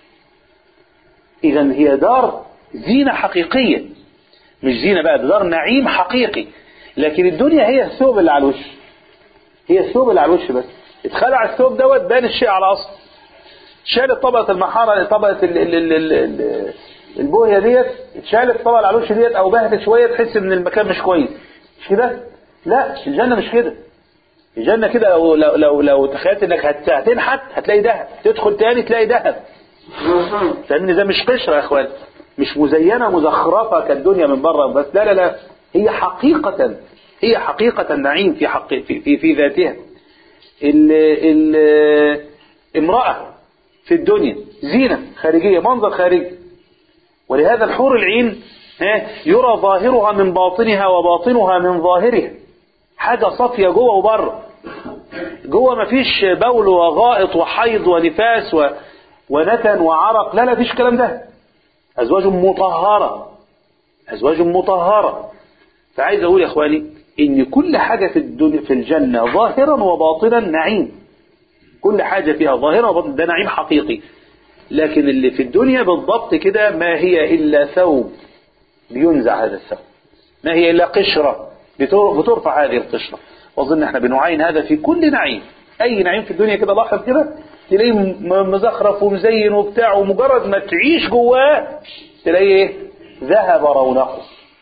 إذا هي دار زينة حقيقية مش زينة بقى ده دار نعيم حقيقي لكن الدنيا هي الثوب اللي على الوش هي الثوب اللي على الوش بس اتخلع الثوب دوت بان الشيء على أصل شالت طبقة المحارة طبقة ال ال ال ال ال البوهية ديت اتشالت الطبقة اللي على الوش ديت أو بهتت شوية تحس إن المكان مش كويس مش كده؟ لا الجنة مش كده الجنة كده لو لو لو, لو تخيلت انك هت- هتنحت هتلاقي ذهب تدخل تاني تلاقي ذهب فاهمني ده مش قشرة يا اخوان مش مزينة مزخرفة كالدنيا من بره بس لا لا لا هي حقيقة هي حقيقة نعيم في حق في في, في ذاتها ال ال امرأة في الدنيا زينة خارجية منظر خارجي ولهذا الحور العين ها، يرى ظاهرها من باطنها وباطنها من ظاهرها حاجة صافية جوه وبره جوه مفيش بول وغائط وحيض ونفاس و... ونتن وعرق لا لا فيش الكلام ده أزواج مطهرة أزواج مطهرة فعايز أقول يا إخواني إن كل حاجة في الدنيا في الجنة ظاهرا وباطنا نعيم كل حاجة فيها ظاهرا وباطنا ده نعيم حقيقي لكن اللي في الدنيا بالضبط كده ما هي إلا ثوب بينزع هذا الثوب ما هي إلا قشرة بتر- بترفع هذه القشرة وأظن احنا بنعاين هذا في كل نعيم أي نعيم في الدنيا كده لاحظ كده تلاقيه م- مزخرف ومزين وبتاع ومجرد ما تعيش جواه تلاقيه ايه ذهب رونقه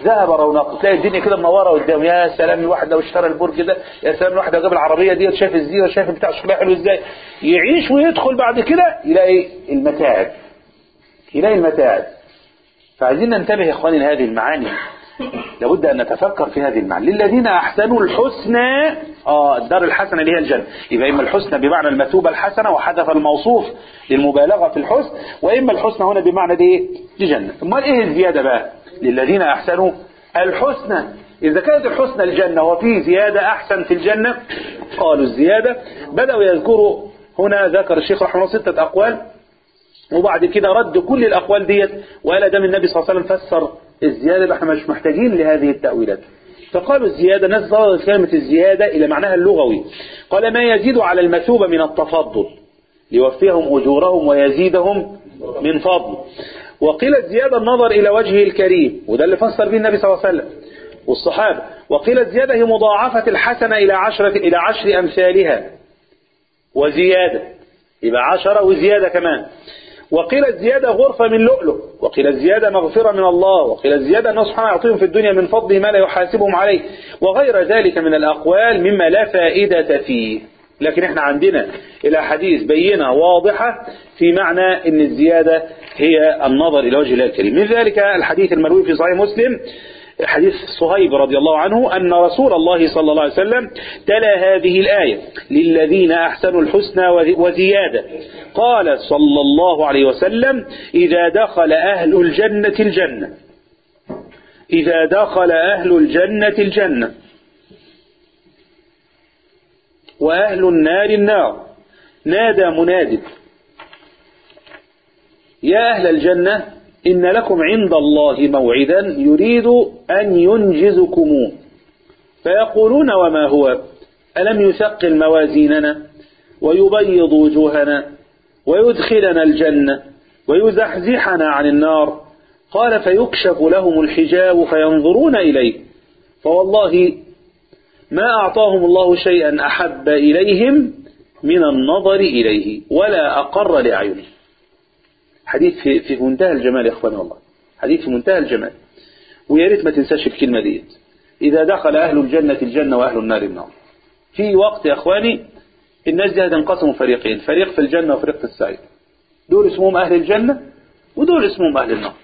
ذهب رونق تلاقي الدنيا كده منوره قدامه يا سلام الواحد لو اشترى البرج ده يا سلام الواحد لو جاب العربيه دي شاف الزينه شاف بتاع شكلها حلو ازاي يعيش ويدخل بعد كده يلاقي المتاعب يلاقي المتاعب فعايزين ننتبه يا اخواني لهذه المعاني لابد ان نتفكر في هذه المعاني للذين احسنوا الحسنى اه الدار الحسنه اللي هي الجنه يبقى اما الحسنى بمعنى المثوبه الحسنه وحذف الموصوف للمبالغه في الحسن واما الحسنى هنا بمعنى دي ايه الجنه امال ايه الزياده بقى للذين احسنوا الحسنى إذا كانت الحسنى الجنة وفي زيادة أحسن في الجنة قالوا الزيادة بدأوا يذكروا هنا ذكر الشيخ رحمه الله ستة أقوال وبعد كده رد كل الأقوال ديت وقال دام النبي صلى الله عليه وسلم فسر الزيادة يبقى احنا مش محتاجين لهذه التأويلات فقالوا الزيادة ناس ضربت كلمة الزيادة إلى معناها اللغوي قال ما يزيد على المثوبة من التفضل ليوفيهم أجورهم ويزيدهم من فضل وقيل الزيادة النظر إلى وجهه الكريم وده اللي فسر به النبي صلى الله عليه وسلم والصحابة وقيل الزيادة هي مضاعفة الحسنة إلى عشرة إلى عشر أمثالها وزيادة يبقى عشرة وزيادة كمان وقيل الزيادة غرفة من لؤلؤ وقيل الزيادة مغفرة من الله وقيل الزيادة أن سبحانه يعطيهم في الدنيا من فضله ما لا يحاسبهم عليه وغير ذلك من الأقوال مما لا فائدة فيه لكن احنا عندنا إلى حديث بينة واضحة في معنى أن الزيادة هي النظر إلى وجه الله الكريم من ذلك الحديث المروي في صحيح مسلم حديث صهيب رضي الله عنه أن رسول الله صلى الله عليه وسلم تلا هذه الآية للذين أحسنوا الحسنى وزيادة قال صلى الله عليه وسلم إذا دخل أهل الجنة الجنة إذا دخل أهل الجنة الجنة وأهل النار النار نادى مناد يا أهل الجنة إن لكم عند الله موعدا يريد أن ينجزكموه فيقولون وما هو ألم يثقل موازيننا ويبيض وجوهنا ويدخلنا الجنة ويزحزحنا عن النار قال فيكشف لهم الحجاب فينظرون إليه فوالله ما أعطاهم الله شيئا أحب إليهم من النظر إليه ولا أقر لأعينهم حديث في, في منتهى الجمال يا اخواني والله حديث في منتهى الجمال ويا ريت ما تنساش الكلمه ديت اذا دخل اهل الجنه الجنه واهل النار النار في وقت يا اخواني الناس دي هتنقسموا فريقين فريق في الجنه وفريق في السعير دول اسمهم اهل الجنه ودول اسمهم اهل النار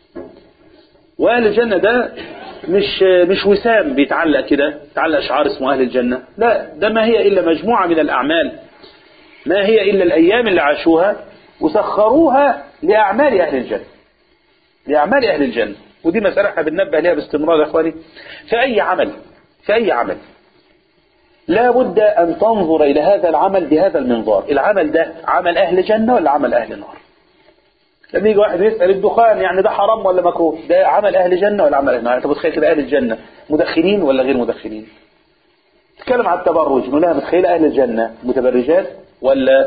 واهل الجنه ده مش مش وسام بيتعلق كده تعلق شعار اسمه اهل الجنه لا ده ما هي الا مجموعه من الاعمال ما هي الا الايام اللي عاشوها وسخروها لأعمال أهل الجنة لأعمال أهل الجنة ودي مسألة احنا بننبه لها باستمرار يا إخواني في أي عمل في أي عمل لا بد أن تنظر إلى هذا العمل بهذا المنظار العمل ده عمل أهل جنة ولا عمل أهل نار لما يجي واحد يسأل الدخان يعني ده حرام ولا مكروه ده عمل أهل جنة ولا عمل أهل نار أنت متخيل كده أهل الجنة مدخنين ولا غير مدخنين تتكلم عن التبرج نقول لها متخيل أهل الجنة متبرجات ولا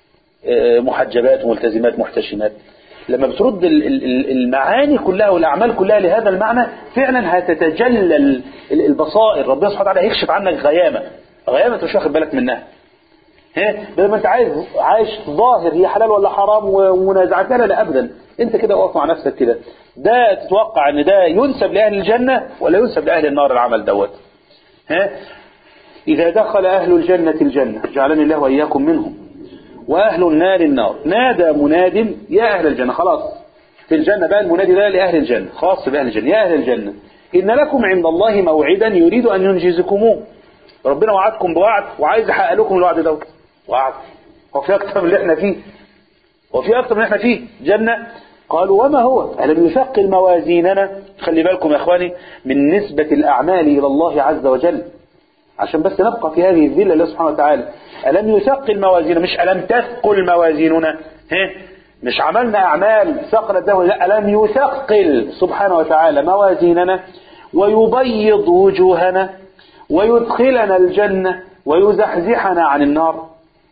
محجبات ملتزمات محتشمات لما بترد المعاني كلها والأعمال كلها لهذا المعنى فعلا هتتجلى البصائر ربنا سبحانه وتعالى هيكشف عنك غيامة غيامة انت مش واخد بالك منها ها بدل ما انت عايز عايش ظاهر هي حلال ولا حرام ومنازعات لا لا ابدا انت كده واقف مع نفسك كده ده تتوقع ان ده ينسب لاهل الجنه ولا ينسب لاهل النار العمل دوت ها اذا دخل اهل الجنه الجنه جعلني الله واياكم منهم وأهل النار النار نادى مناد يا أهل الجنة خلاص في الجنة بقى المنادي ده لأهل الجنة خاص بأهل الجنة يا أهل الجنة إن لكم عند الله موعدا يريد أن ينجزكموه ربنا وعدكم بوعد وعايز يحقق لكم الوعد ده وعد هو في أكثر من اللي احنا فيه هو في أكثر من اللي احنا فيه جنة قالوا وما هو ألم يثقل موازيننا خلي بالكم يا إخواني من نسبة الأعمال إلى الله عز وجل عشان بس نبقى في هذه الذلة الله سبحانه وتعالى ألم يثقل موازيننا مش ألم تثقل موازيننا ها مش عملنا أعمال ثقلت له لا ألم يثقل سبحانه وتعالى موازيننا ويبيض وجوهنا ويدخلنا الجنة ويزحزحنا عن النار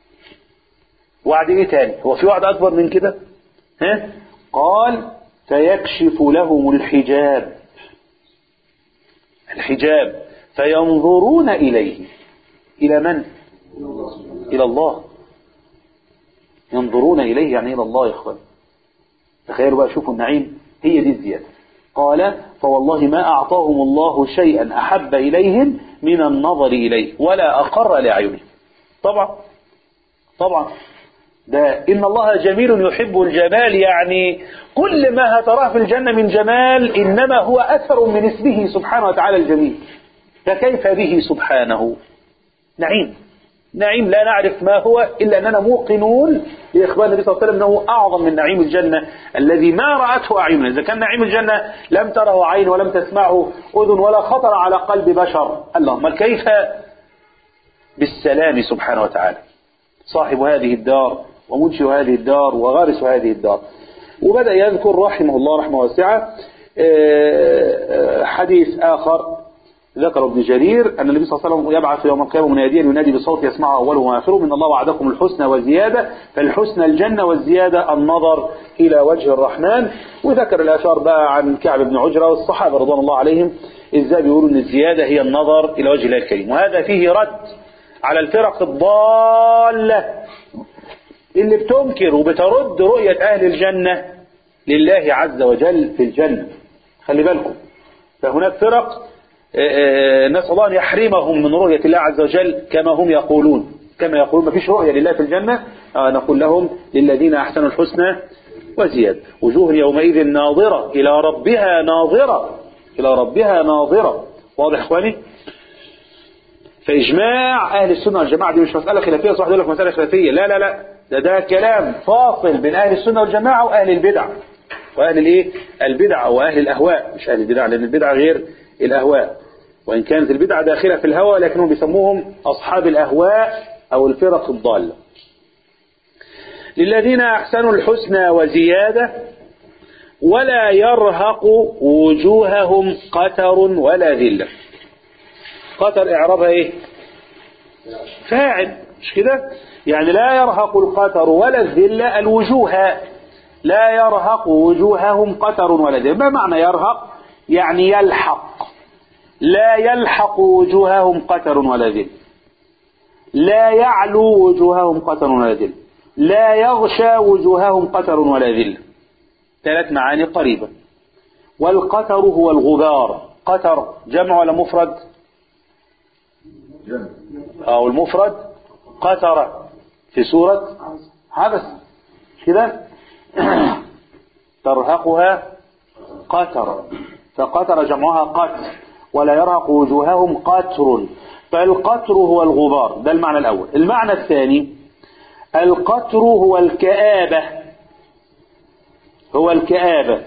وعد ايه تاني هو في وعد اكبر من كده ها قال فيكشف لهم الحجاب الحجاب فينظرون إليه إلى من إلى الله ينظرون إليه يعني إلى الله يا إخوان تخيلوا بقى شوفوا النعيم هي دي الزيادة قال فوالله ما أعطاهم الله شيئا أحب إليهم من النظر إليه ولا أقر لأعينهم طبعا طبعا ده إن الله جميل يحب الجمال يعني كل ما هتراه في الجنة من جمال إنما هو أثر من اسمه سبحانه وتعالى الجميل فكيف به سبحانه نعيم نعيم لا نعرف ما هو إلا أننا موقنون لإخبار النبي صلى الله عليه وسلم أنه أعظم من نعيم الجنة الذي ما رأته أعيننا إذا كان نعيم الجنة لم تره عين ولم تسمعه أذن ولا خطر على قلب بشر اللهم كيف بالسلام سبحانه وتعالى صاحب هذه الدار ومنشئ هذه الدار وغارس هذه الدار وبدأ يذكر رحمه الله رحمه واسعة حديث آخر ذكر ابن جرير أن النبي صلى الله عليه وسلم يبعث يوم القيامة مناديا ينادي بصوت يسمعه أوله وآخره من الله وعدكم الحسنى وزيادة فالحسنى الجنة والزيادة النظر إلى وجه الرحمن وذكر الآثار بقى عن كعب بن عجرة والصحابة رضوان الله عليهم إزاي بيقولوا أن الزيادة هي النظر إلى وجه الله الكريم وهذا فيه رد على الفرق الضالة اللي بتنكر وبترد رؤية أهل الجنة لله عز وجل في الجنة خلي بالكم فهناك فرق نسأل الله أن يحرمهم من رؤية الله عز وجل كما هم يقولون كما يقولون ما فيش رؤية لله في الجنة آه نقول لهم للذين أحسنوا الحسنى وزيادة وجوه يومئذ ناظرة إلى ربها ناظرة إلى ربها ناظرة واضح إخواني فإجماع أهل السنة والجماعة دي مش مسألة خلافية صح يقول لك مسألة خلافية لا لا لا ده ده كلام فاصل بين أهل السنة والجماعة وأهل البدع وأهل الإيه البدع وأهل الأهواء مش أهل البدع لأن البدع غير الأهواء وإن كانت البدعة داخلة في الهوى لكنهم بيسموهم أصحاب الأهواء أو الفرق الضالة للذين أحسنوا الحسنى وزيادة ولا يرهق وجوههم قتر ولا ذلة قتر إعرابها إيه فاعل مش كده يعني لا يرهق القتر ولا الذلة الوجوه لا يرهق وجوههم قتر ولا ذلة ما معنى يرهق يعني يلحق لا يلحق وجوههم قتر ولا ذل لا يعلو وجوههم قتر ولا ذل لا يغشى وجوههم قتر ولا ذل ثلاث معاني قريبة والقتر هو الغبار قتر جمع ولا مفرد أو المفرد قتر في سورة عبس كده ترهقها قتر فقتر جمعها قتر ولا يرهق وجوههم قتر فالقتر هو الغبار ده المعنى الأول المعنى الثاني القتر هو الكآبة هو الكآبة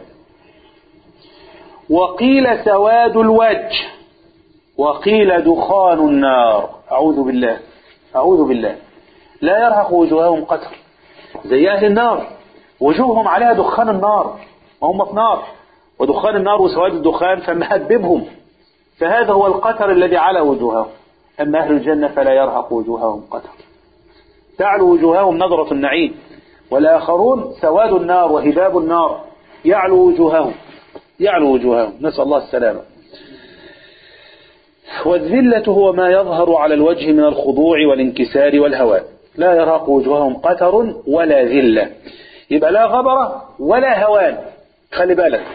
وقيل سواد الوجه وقيل دخان النار أعوذ بالله أعوذ بالله لا يرهق وجوههم قتر زي أهل النار وجوههم عليها دخان النار وهم في نار ودخان النار وسواد الدخان فمهببهم فهذا هو القتر الذي على وجوههم أما أهل الجنة فلا يرهق وجوههم قتر تعلو وجوههم نظرة النعيم والآخرون سواد النار وهباب النار يعلو وجوههم يعلو وجوههم نسأل الله السلامة والذلة هو ما يظهر على الوجه من الخضوع والانكسار والهوان لا يرهق وجوههم قتر ولا ذلة يبقى لا غبرة ولا هوان خلي بالك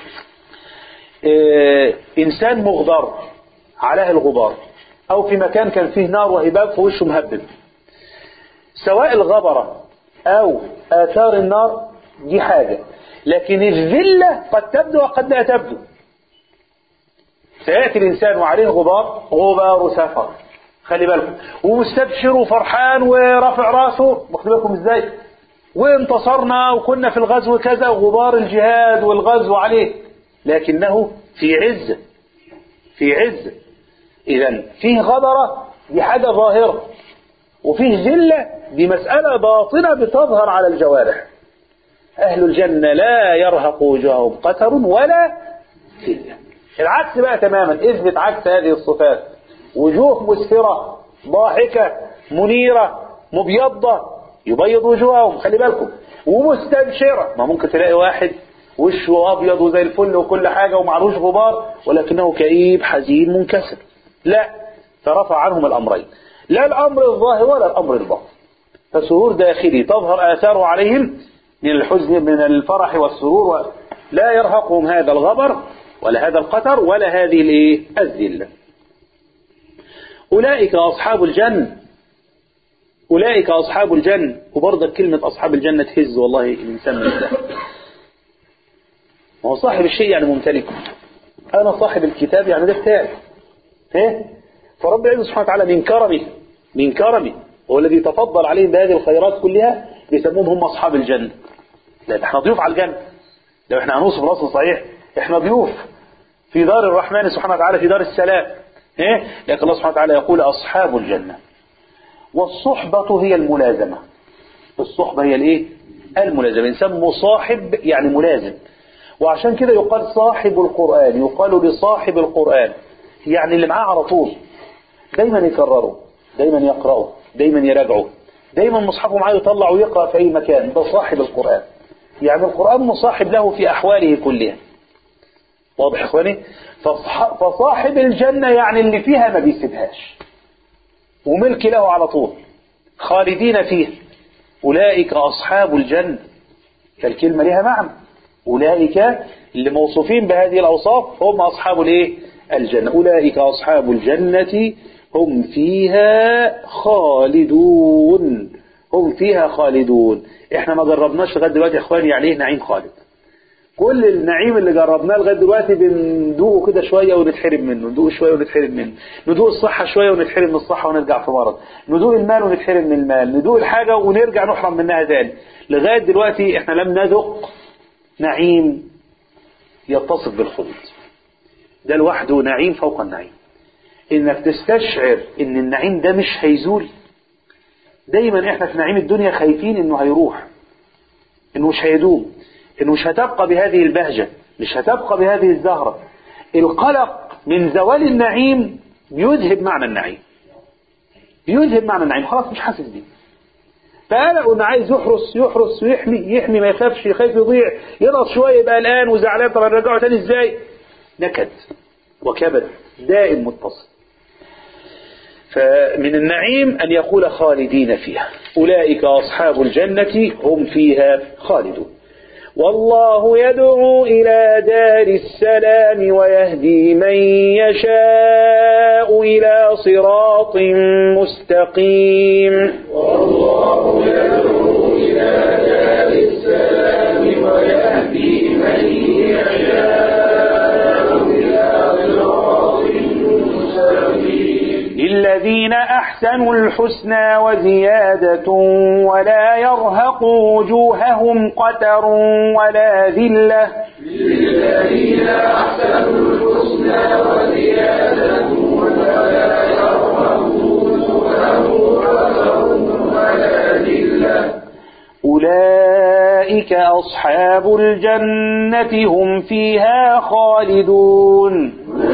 إيه إنسان مغبر عليه الغبار أو في مكان كان فيه نار وهباب فوشه مهبب سواء الغبرة أو آثار النار دي حاجة لكن الذلة قد تبدو وقد لا تبدو سيأتي الإنسان وعليه غبار غبار سفر خلي بالكم ومستبشر وفرحان ورافع راسه واخد بالكم ازاي وانتصرنا وكنا في الغزو كذا وغبار الجهاد والغزو عليه لكنه في عزة في عزة إذا فيه غبرة دي حاجة ظاهرة وفيه ذلة دي مسألة باطنة بتظهر على الجوارح أهل الجنة لا يرهق وجوههم قتر ولا ذلة العكس بقى تماما اثبت عكس هذه الصفات وجوه مسفرة ضاحكة منيرة مبيضة يبيض وجوههم خلي بالكم ومستبشرة ما ممكن تلاقي واحد وشه أبيض وزي الفل وكل حاجة ومعلوش غبار ولكنه كئيب حزين منكسر لا فرفع عنهم الأمرين لا الأمر الظاهر ولا الأمر الباطن فسرور داخلي تظهر آثاره عليهم من الحزن من الفرح والسرور لا يرهقهم هذا الغبر ولا هذا القطر ولا هذه الايه الذلة أولئك أصحاب الجنة أولئك أصحاب الجنة وبرضك كلمة أصحاب الجنة تهز والله الإنسان من ده ما هو صاحب الشيء يعني ممتلكه أنا صاحب الكتاب يعني ده بتاعي إيه؟ فرب العزة سبحانه وتعالى من كرمه من كرمه هو الذي تفضل عليهم بهذه الخيرات كلها بيسموهم هم أصحاب الجنة لا احنا ضيوف على الجنة لو احنا هنوصف رأس صحيح احنا ضيوف في دار الرحمن سبحانه وتعالى في دار السلام ايه لكن الله سبحانه وتعالى يقول أصحاب الجنة والصحبة هي الملازمة الصحبة هي الايه الملازمة إنسان مصاحب يعني ملازم وعشان كده يقال صاحب القرآن يقال لصاحب القرآن يعني اللي معاه على طول دايما يكرره دايما يقرأه دايما يراجعه دايما مصحفه معاه يطلع ويقرأ في أي مكان ده صاحب القرآن يعني القرآن مصاحب له في أحواله كلها واضح يا إخواني فصح- فصاحب الجنة يعني اللي فيها ما بيسيبهاش وملك له على طول خالدين فيه أولئك أصحاب الجنة فالكلمة لها معنى أولئك اللي موصوفين بهذه الأوصاف هم أصحاب الإيه؟ الجنة أولئك أصحاب الجنة هم فيها خالدون هم فيها خالدون احنا ما جربناش لغايه دلوقتي يا اخواني يعني ايه نعيم خالد كل النعيم اللي جربناه لغايه دلوقتي بندوقه كده شويه ونتحرم منه ندوق شويه ونتحرم منه ندوق الصحه شويه ونتحرم من الصحه ونرجع في مرض ندوق المال ونتحرم من المال ندوق الحاجه ونرجع نحرم منها تاني لغايه دلوقتي احنا لم نذق نعيم يتصف بالخلود ده لوحده نعيم فوق النعيم انك تستشعر ان النعيم ده مش هيزول دايما احنا في نعيم الدنيا خايفين انه هيروح انه مش هيدوم انه مش هتبقى بهذه البهجة مش هتبقى بهذه الزهرة القلق من زوال النعيم بيذهب معنى النعيم بيذهب معنى النعيم خلاص مش حاسس بيه فقلقه انه عايز يحرس يحرس ويحمي يحمي ما يخافش يخاف يضيع يضغط شويه يبقى قلقان وزعلان طب نرجعه تاني ازاي؟ نكد وكبد دائم متصل فمن النعيم أن يقول خالدين فيها أولئك أصحاب الجنة هم فيها خالدون والله يدعو إلى دار السلام ويهدي من يشاء إلى صراط مستقيم للذين أحسنوا الحسنى وزيادة ولا يرهق وجوههم قتر ولا ذلة أولئك أصحاب الجنة هم فيها خالدون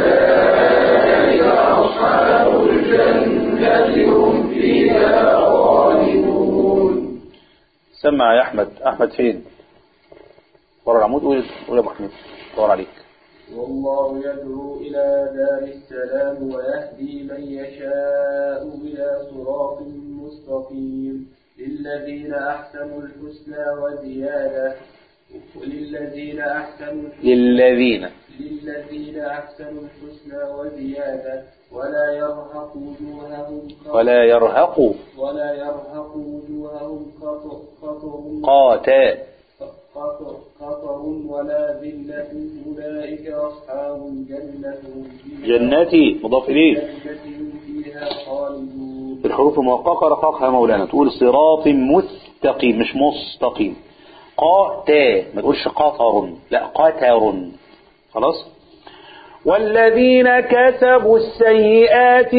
سمع يا أحمد أحمد فين ورا العمود قول قول يا أبو حميد دور عليك والله يدعو إلى دار السلام ويهدي من يشاء إلى صراط مستقيم للذين أحسنوا الحسنى وزيادة وللذين أحسنوا للذين للذين أحسنوا الحسنى وزيادة ولا يرهق وجوههم قطر ولا يرهق ولا يرهق وجوههم قطر قطر قاتا قطر قطر ولا ذلة أولئك أصحاب الجنة هم فيها جنتي مضاف إليه جنة هم فيها خالدون الحروف الموققة رقاقها يا مولانا تقول صراط مستقيم مش مستقيم قاتا ما تقولش قطر لا قتر خلاص والذين كسبوا السيئات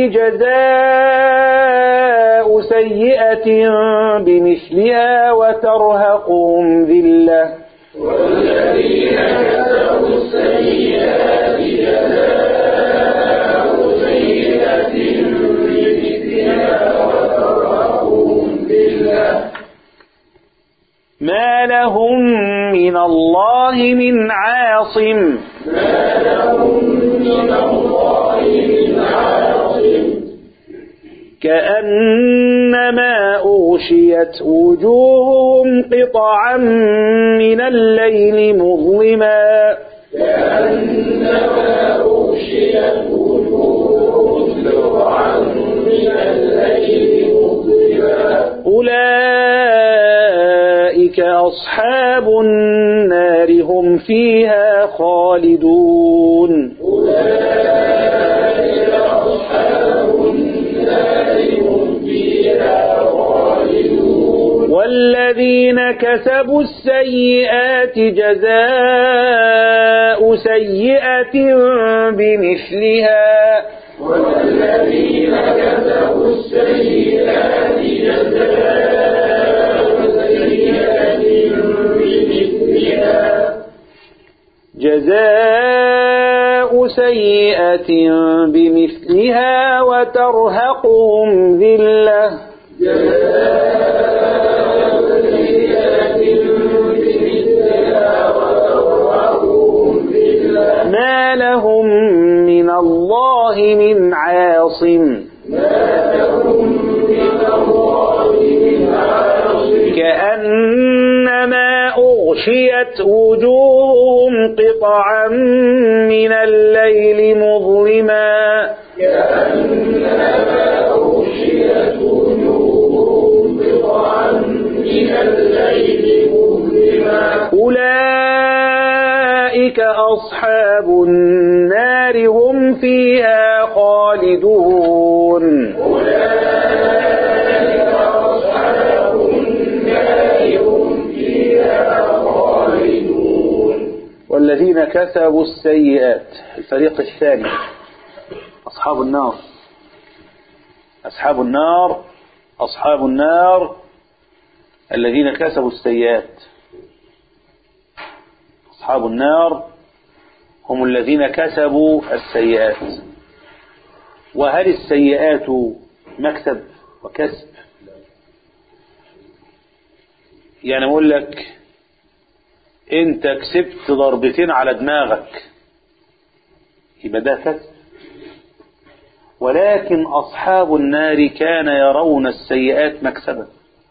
جزاء سيئة بمثلها وترهقهم ذلة ما لهم من الله من عاصم كأنما أوشيت وجوههم قطعا من الليل مظلما أولئك أصحاب النار هم فيها خالدون والذين كسبوا السيئات جزاء سيئة بمثلها جزاء سيئة بمثلها وترهقهم ذلة ما لهم من الله من عاصم كأنما أغشيت وجوههم قطعا من الليل مظلما أولئك أصحاب النار هم فيها خالدون والذين كسبوا السيئات الفريق الثاني أصحاب النار أصحاب النار أصحاب النار الذين كسبوا السيئات أصحاب النار هم الذين كسبوا السيئات وهل السيئات مكسب وكسب يعني أقول لك أنت كسبت ضربتين على دماغك يبقى ده كسب ولكن أصحاب النار كان يرون السيئات مكسبا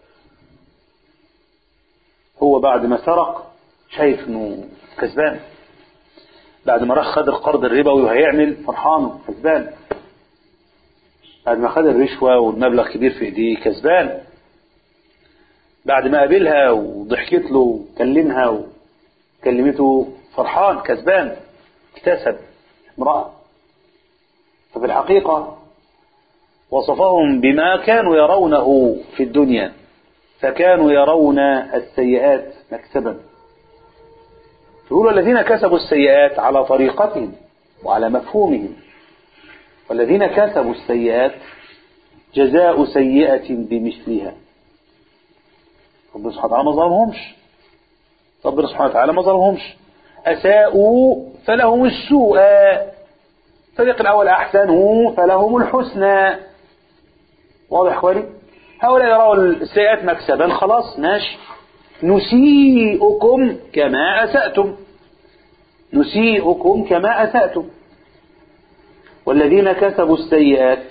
هو بعد ما سرق شايف انه كسبان بعد ما راح خد القرض الربوي وهيعمل فرحان كسبان بعد ما خد الرشوة والمبلغ كبير في ايديه كسبان بعد ما قابلها وضحكت له وكلمها وكلمته فرحان كسبان اكتسب امرأة ففي الحقيقة وصفهم بما كانوا يرونه في الدنيا فكانوا يرون السيئات مكسبا يقول الذين كسبوا السيئات على طريقتهم وعلى مفهومهم والذين كسبوا السيئات جزاء سيئة بمثلها ربنا سبحانه وتعالى ما ظلمهمش ربنا سبحانه وتعالى ما ظلمهمش أساءوا فلهم السوء الفريق الأول أحسنوا فلهم الحسنى واضح اخواني هؤلاء يروا السيئات مكسبا خلاص ماشي نسيئكم كما أسأتم نسيئكم كما أسأتم والذين كسبوا السيئات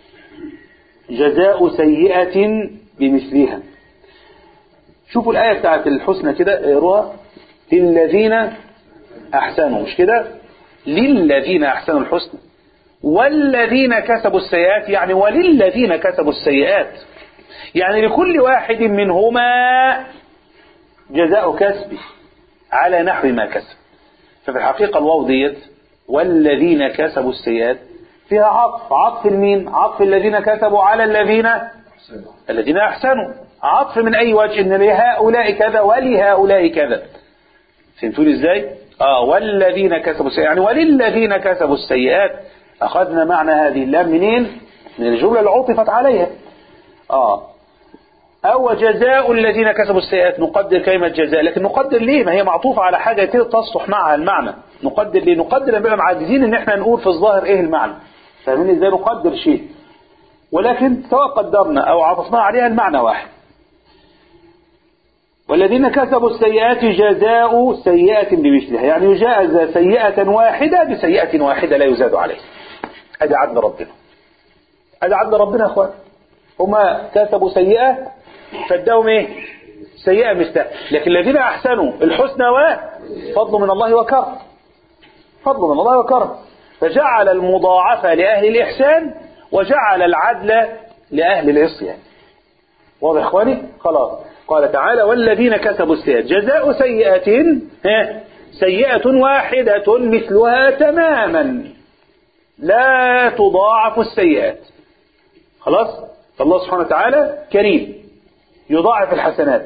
جزاء سيئة بمثلها شوفوا الآية بتاعت الحسنى كده اقروها للذين أحسنوا مش كده للذين أحسنوا الحسنى والذين كسبوا السيئات يعني وللذين كسبوا السيئات يعني لكل واحد منهما جزاء كسبه على نحو ما كسب ففي الحقيقة الواو ديت والذين كسبوا السيئات فيها عطف عطف المين عطف الذين كسبوا على الذين الذين أحسنوا عطف من أي وجه إن لهؤلاء كذا ولهؤلاء كذا فهمتوني إزاي آه والذين كسبوا السيئات يعني وللذين كسبوا السيئات أخذنا معنى هذه اللام منين من الجملة اللي عطفت عليها آه أو جزاء الذين كسبوا السيئات نقدر كلمة جزاء لكن نقدر ليه ما هي معطوفة على حاجة كده تصلح معها المعنى نقدر ليه نقدر لما نبقى عاجزين ان احنا نقول في الظاهر ايه المعنى فاهمين ازاي نقدر شيء ولكن سواء قدرنا او عطفنا عليها المعنى واحد والذين كسبوا السيئات جزاء سيئة بمثلها يعني يجازى سيئة واحدة بسيئة واحدة لا يزاد عليه ادي عدل ربنا ادي عدل ربنا يا اخوان هما كسبوا سيئة فادهم ايه سيئة مثلها لكن الذين احسنوا الحسنى وفضل من الله وكرم فضل من الله وكرم فجعل المضاعفة لأهل الإحسان وجعل العدل لأهل العصيان واضح إخواني خلاص قال تعالى والذين كسبوا السيئات جزاء سيئة ها، سيئة واحدة مثلها تماما لا تضاعف السيئات خلاص فالله سبحانه وتعالى كريم يضاعف الحسنات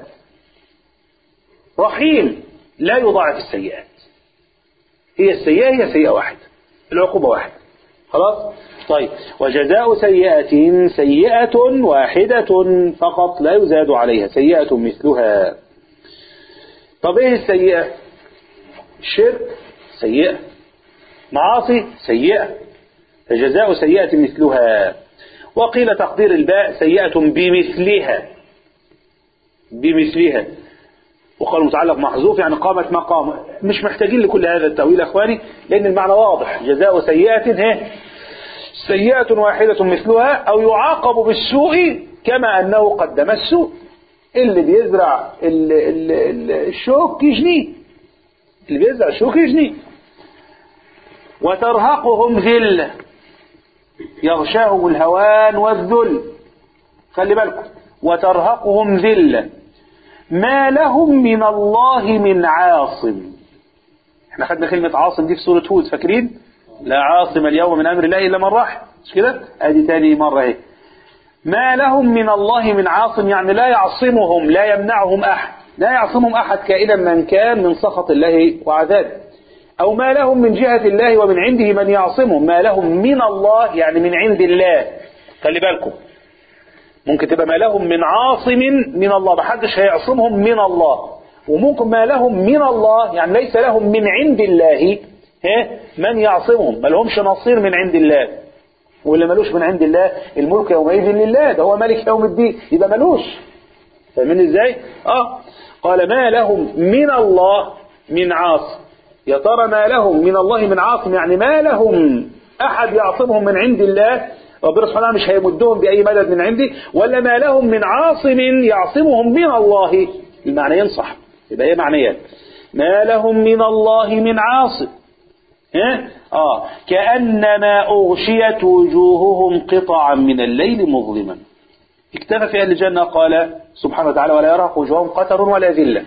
رحيم لا يضاعف السيئات هي السيئة هي سيئة واحدة العقوبة واحدة خلاص طيب وجزاء سيئة سيئة واحدة فقط لا يزاد عليها سيئة مثلها طب ايه السيئة الشرك سيئة معاصي سيئة فجزاء سيئة مثلها وقيل تقدير الباء سيئة بمثلها بمثلها وقال متعلق محذوف يعني قامت مقام مش محتاجين لكل هذا التأويل يا اخواني لان المعنى واضح جزاء سيئة هي سيئة واحدة مثلها او يعاقب بالسوء كما انه قدم السوء اللي بيزرع ال ال ال الشوك يجنيه اللي بيزرع الشوك يجنيه وترهقهم ذلة يغشاهم الهوان والذل خلي بالكم وترهقهم ذلة ما لهم من الله من عاصم احنا خدنا كلمة عاصم دي في سورة هود فاكرين لا عاصم اليوم من أمر الله إلا من راح مش كده ادي تاني مرة اهي ما لهم من الله من عاصم يعني لا يعصمهم لا يمنعهم أحد لا يعصمهم أحد كائنا من كان من سخط الله وعذابه أو ما لهم من جهة الله ومن عنده من يعصمهم ما لهم من الله يعني من عند الله خلي بالكم ممكن تبقى ما لهم من عاصم من الله محدش هيعصمهم من الله وممكن ما لهم من الله يعني ليس لهم من عند الله ها من يعصمهم ما لهمش نصير من عند الله واللي ملوش من عند الله الملك يومئذ لله ده هو ملك يوم الدين يبقى ملوش فاهمين ازاي اه قال ما لهم من الله من عاصم يا ترى ما لهم من الله من عاصم يعني ما لهم احد يعصمهم من عند الله ربنا سبحانه وتعالى مش هيمدهم بأي مدد من عندي ولا ما لهم من عاصم يعصمهم من الله المعنيين صح يبقى ايه معنيات ما لهم من الله من عاصم ها؟ آه كأنما أغشيت وجوههم قطعا من الليل مظلما اكتفى في أهل الجنة قال سبحانه وتعالى ولا يرهق وجوههم قتر ولا ذلة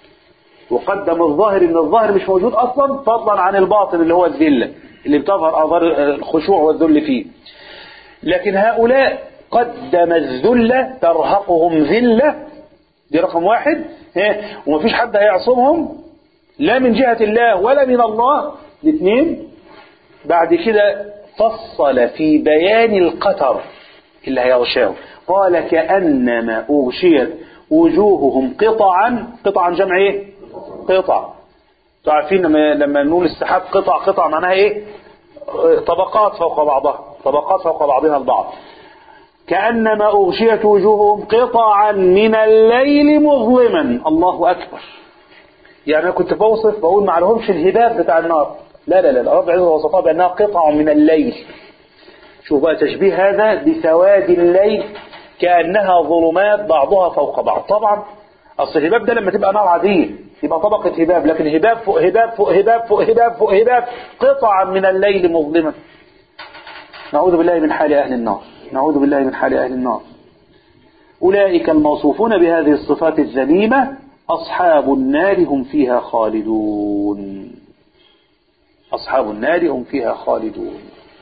وقدم الظاهر ان الظاهر مش موجود اصلا فضلا عن الباطن اللي هو الذله اللي بتظهر اثار الخشوع والذل فيه لكن هؤلاء قدم الذلة ترهقهم ذلة دي رقم واحد ها ومفيش حد هيعصمهم لا من جهة الله ولا من الله الاثنين بعد كده فصل في بيان القطر اللي هيغشاه قال كأنما أغشيت وجوههم قطعا قطعا جمع ايه قطع تعرفين لما لما نقول السحاب قطع قطع معناها ايه طبقات فوق بعضها طبقات فوق بعضها البعض كأنما أغشيت وجوههم قطعا من الليل مظلما الله أكبر يعني أنا كنت بوصف بقول ما لهمش الهباب بتاع النار لا لا لا رب العزة وصفها بأنها قطع من الليل شوف بقى تشبيه هذا بسواد الليل كأنها ظلمات بعضها فوق بعض طبعا أصل الهباب ده لما تبقى نار عادية يبقى طبقة هباب لكن هباب فوق هباب فوق هباب فوق هباب فوق هباب قطعا من الليل مظلما نعوذ بالله من حال أهل النار نعوذ بالله من حال أهل النار أولئك الموصوفون بهذه الصفات الذميمة أصحاب النار هم فيها خالدون أصحاب النار هم فيها خالدون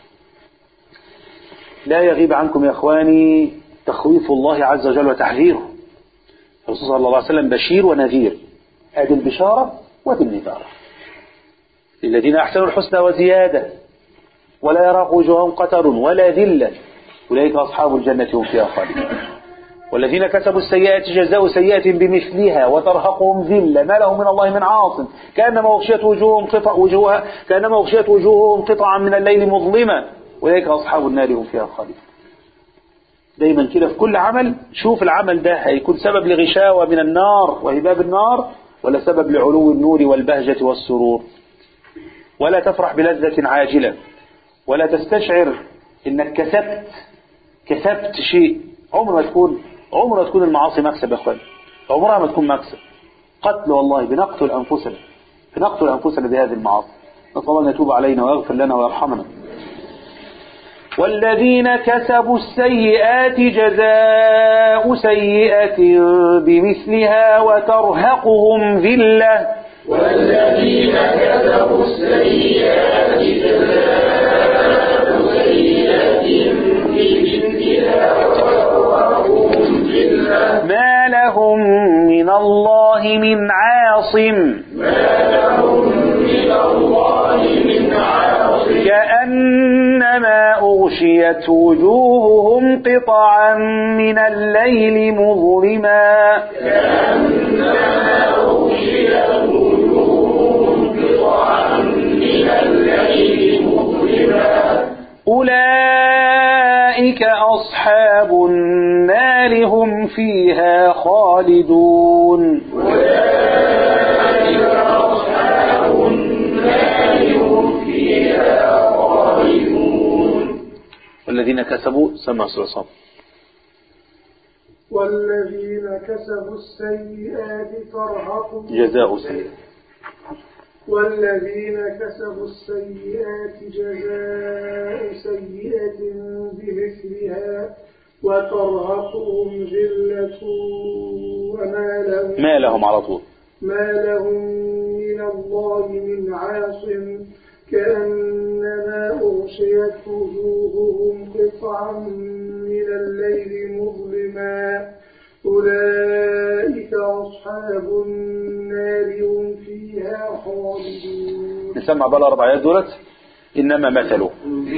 لا يغيب عنكم يا إخواني تخويف الله عز وجل وتحذيره الرسول صلى الله عليه وسلم بشير ونذير هذه البشارة وهذه النذارة للذين أحسنوا الحسنى وزيادة ولا يراق وجوههم قتر ولا ذلة أولئك أصحاب الجنة هم فيها خالدون والذين كسبوا السيئات جزاء سيئة بمثلها وترهقهم ذلة ما لهم من الله من عاصم كأنما أغشيت وجوههم قطع وجوها كأنما أغشيت وجوههم قطعا من الليل مظلمة أولئك أصحاب النار هم فيها خالدون دايما كده في كل عمل شوف العمل ده هيكون سبب لغشاوة من النار وهباب النار ولا سبب لعلو النور والبهجة والسرور ولا تفرح بلذة عاجلة ولا تستشعر انك كسبت كسبت شيء عمر ما تكون عمر ما تكون المعاصي مكسب يا اخوان عمرها ما تكون مكسب قتل والله بنقتل انفسنا بنقتل انفسنا بهذه المعاصي نسأل الله أن يتوب علينا ويغفر لنا ويرحمنا والذين كسبوا السيئات جزاء سيئة بمثلها وترهقهم ذلة والذين كسبوا السيئات جزاء سيئة بمثلها وترهقهم ذلة ما لهم من الله من عاصم ما لهم من الله من عاصم كأنما أغشيت وجوههم قطعا من الليل مظلما كأنما أغشيت وجوههم قطعا من الليل مظلما أولئك أصحاب النار هم فيها خالدون أولئك أصحاب النار هم فيها خالدون والذين كسبوا سمع صلصام والذين كسبوا السيئات ترهقهم جزاء سيئة والذين كسبوا السيئات جزاء سيئة بمثلها وترهقهم ذلة وما لهم ما لهم على طول ما لهم من الله من عاصم كأنما أغشيت وجوههم قطعا من الليل مظلما أولئك أصحاب النار هم فيها خالدون نسمع بقى الأربع آيات دولت إنما مثله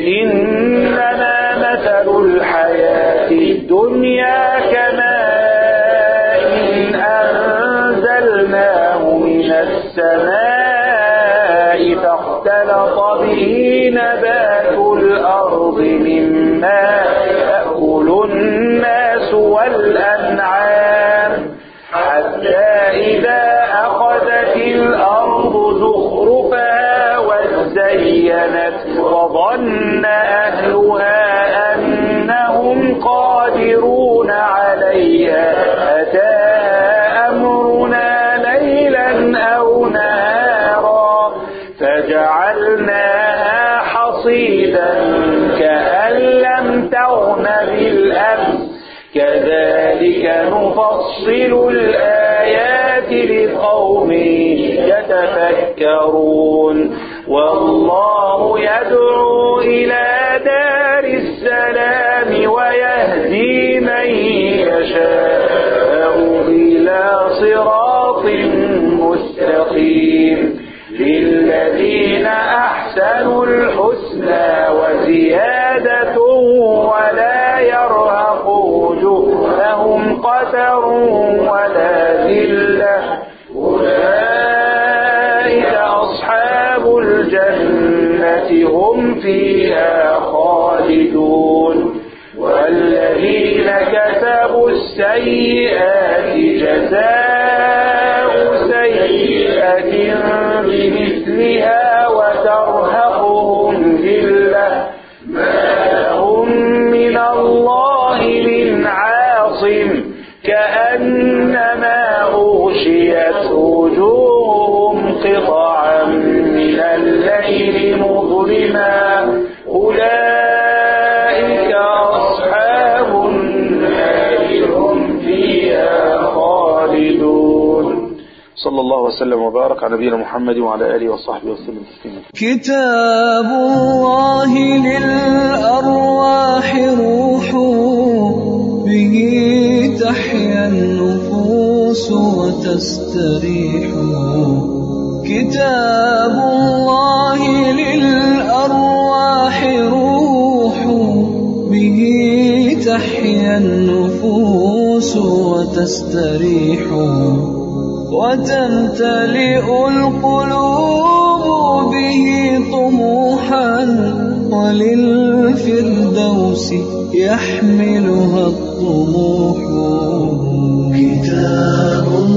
إنما مثل الحياة الدنيا كماء إن أنزلناه من السماء فاختلط به نبات الأرض مما يأكل الناس والأنعام حتى إذا أخذت الأرض زخرفها وزينت وظن أهلها أنهم قادرون عليها أتاها أمرنا ليلا أو نهارا فجعلناها حصيدا كأن لم تغن بالأمس كذلك نفصل الآيات لقوم يتفكرون والله يدعو إلى دار السلام ويهدي من يشاء إلى صراط مستقيم للذين أحسنوا الحسنى وزيادة ولا يرهق وجوههم قتر ولا ذلة أولئك أصحاب الجنة هم فيها خالدون والذين كسبوا السيئات جزاء سيئة بمثلها وترهقهم ذلة ما لهم من الله من عاصم كأنما أغشيت وجوههم قطعا من الليل مظلما أولئك أصحاب النار هم فيها خالدون صلى الله وسلم وبارك على نبينا محمد وعلى آله وصحبه وسلم تسليما كتاب الله للأرواح روح به تحيا النفوس وتستريح كتاب الله للأرواح روح به تحيا النفوس وتستريح وتمتلئ القلوب به طموحا وللفردوس يحملها الطموح كتاب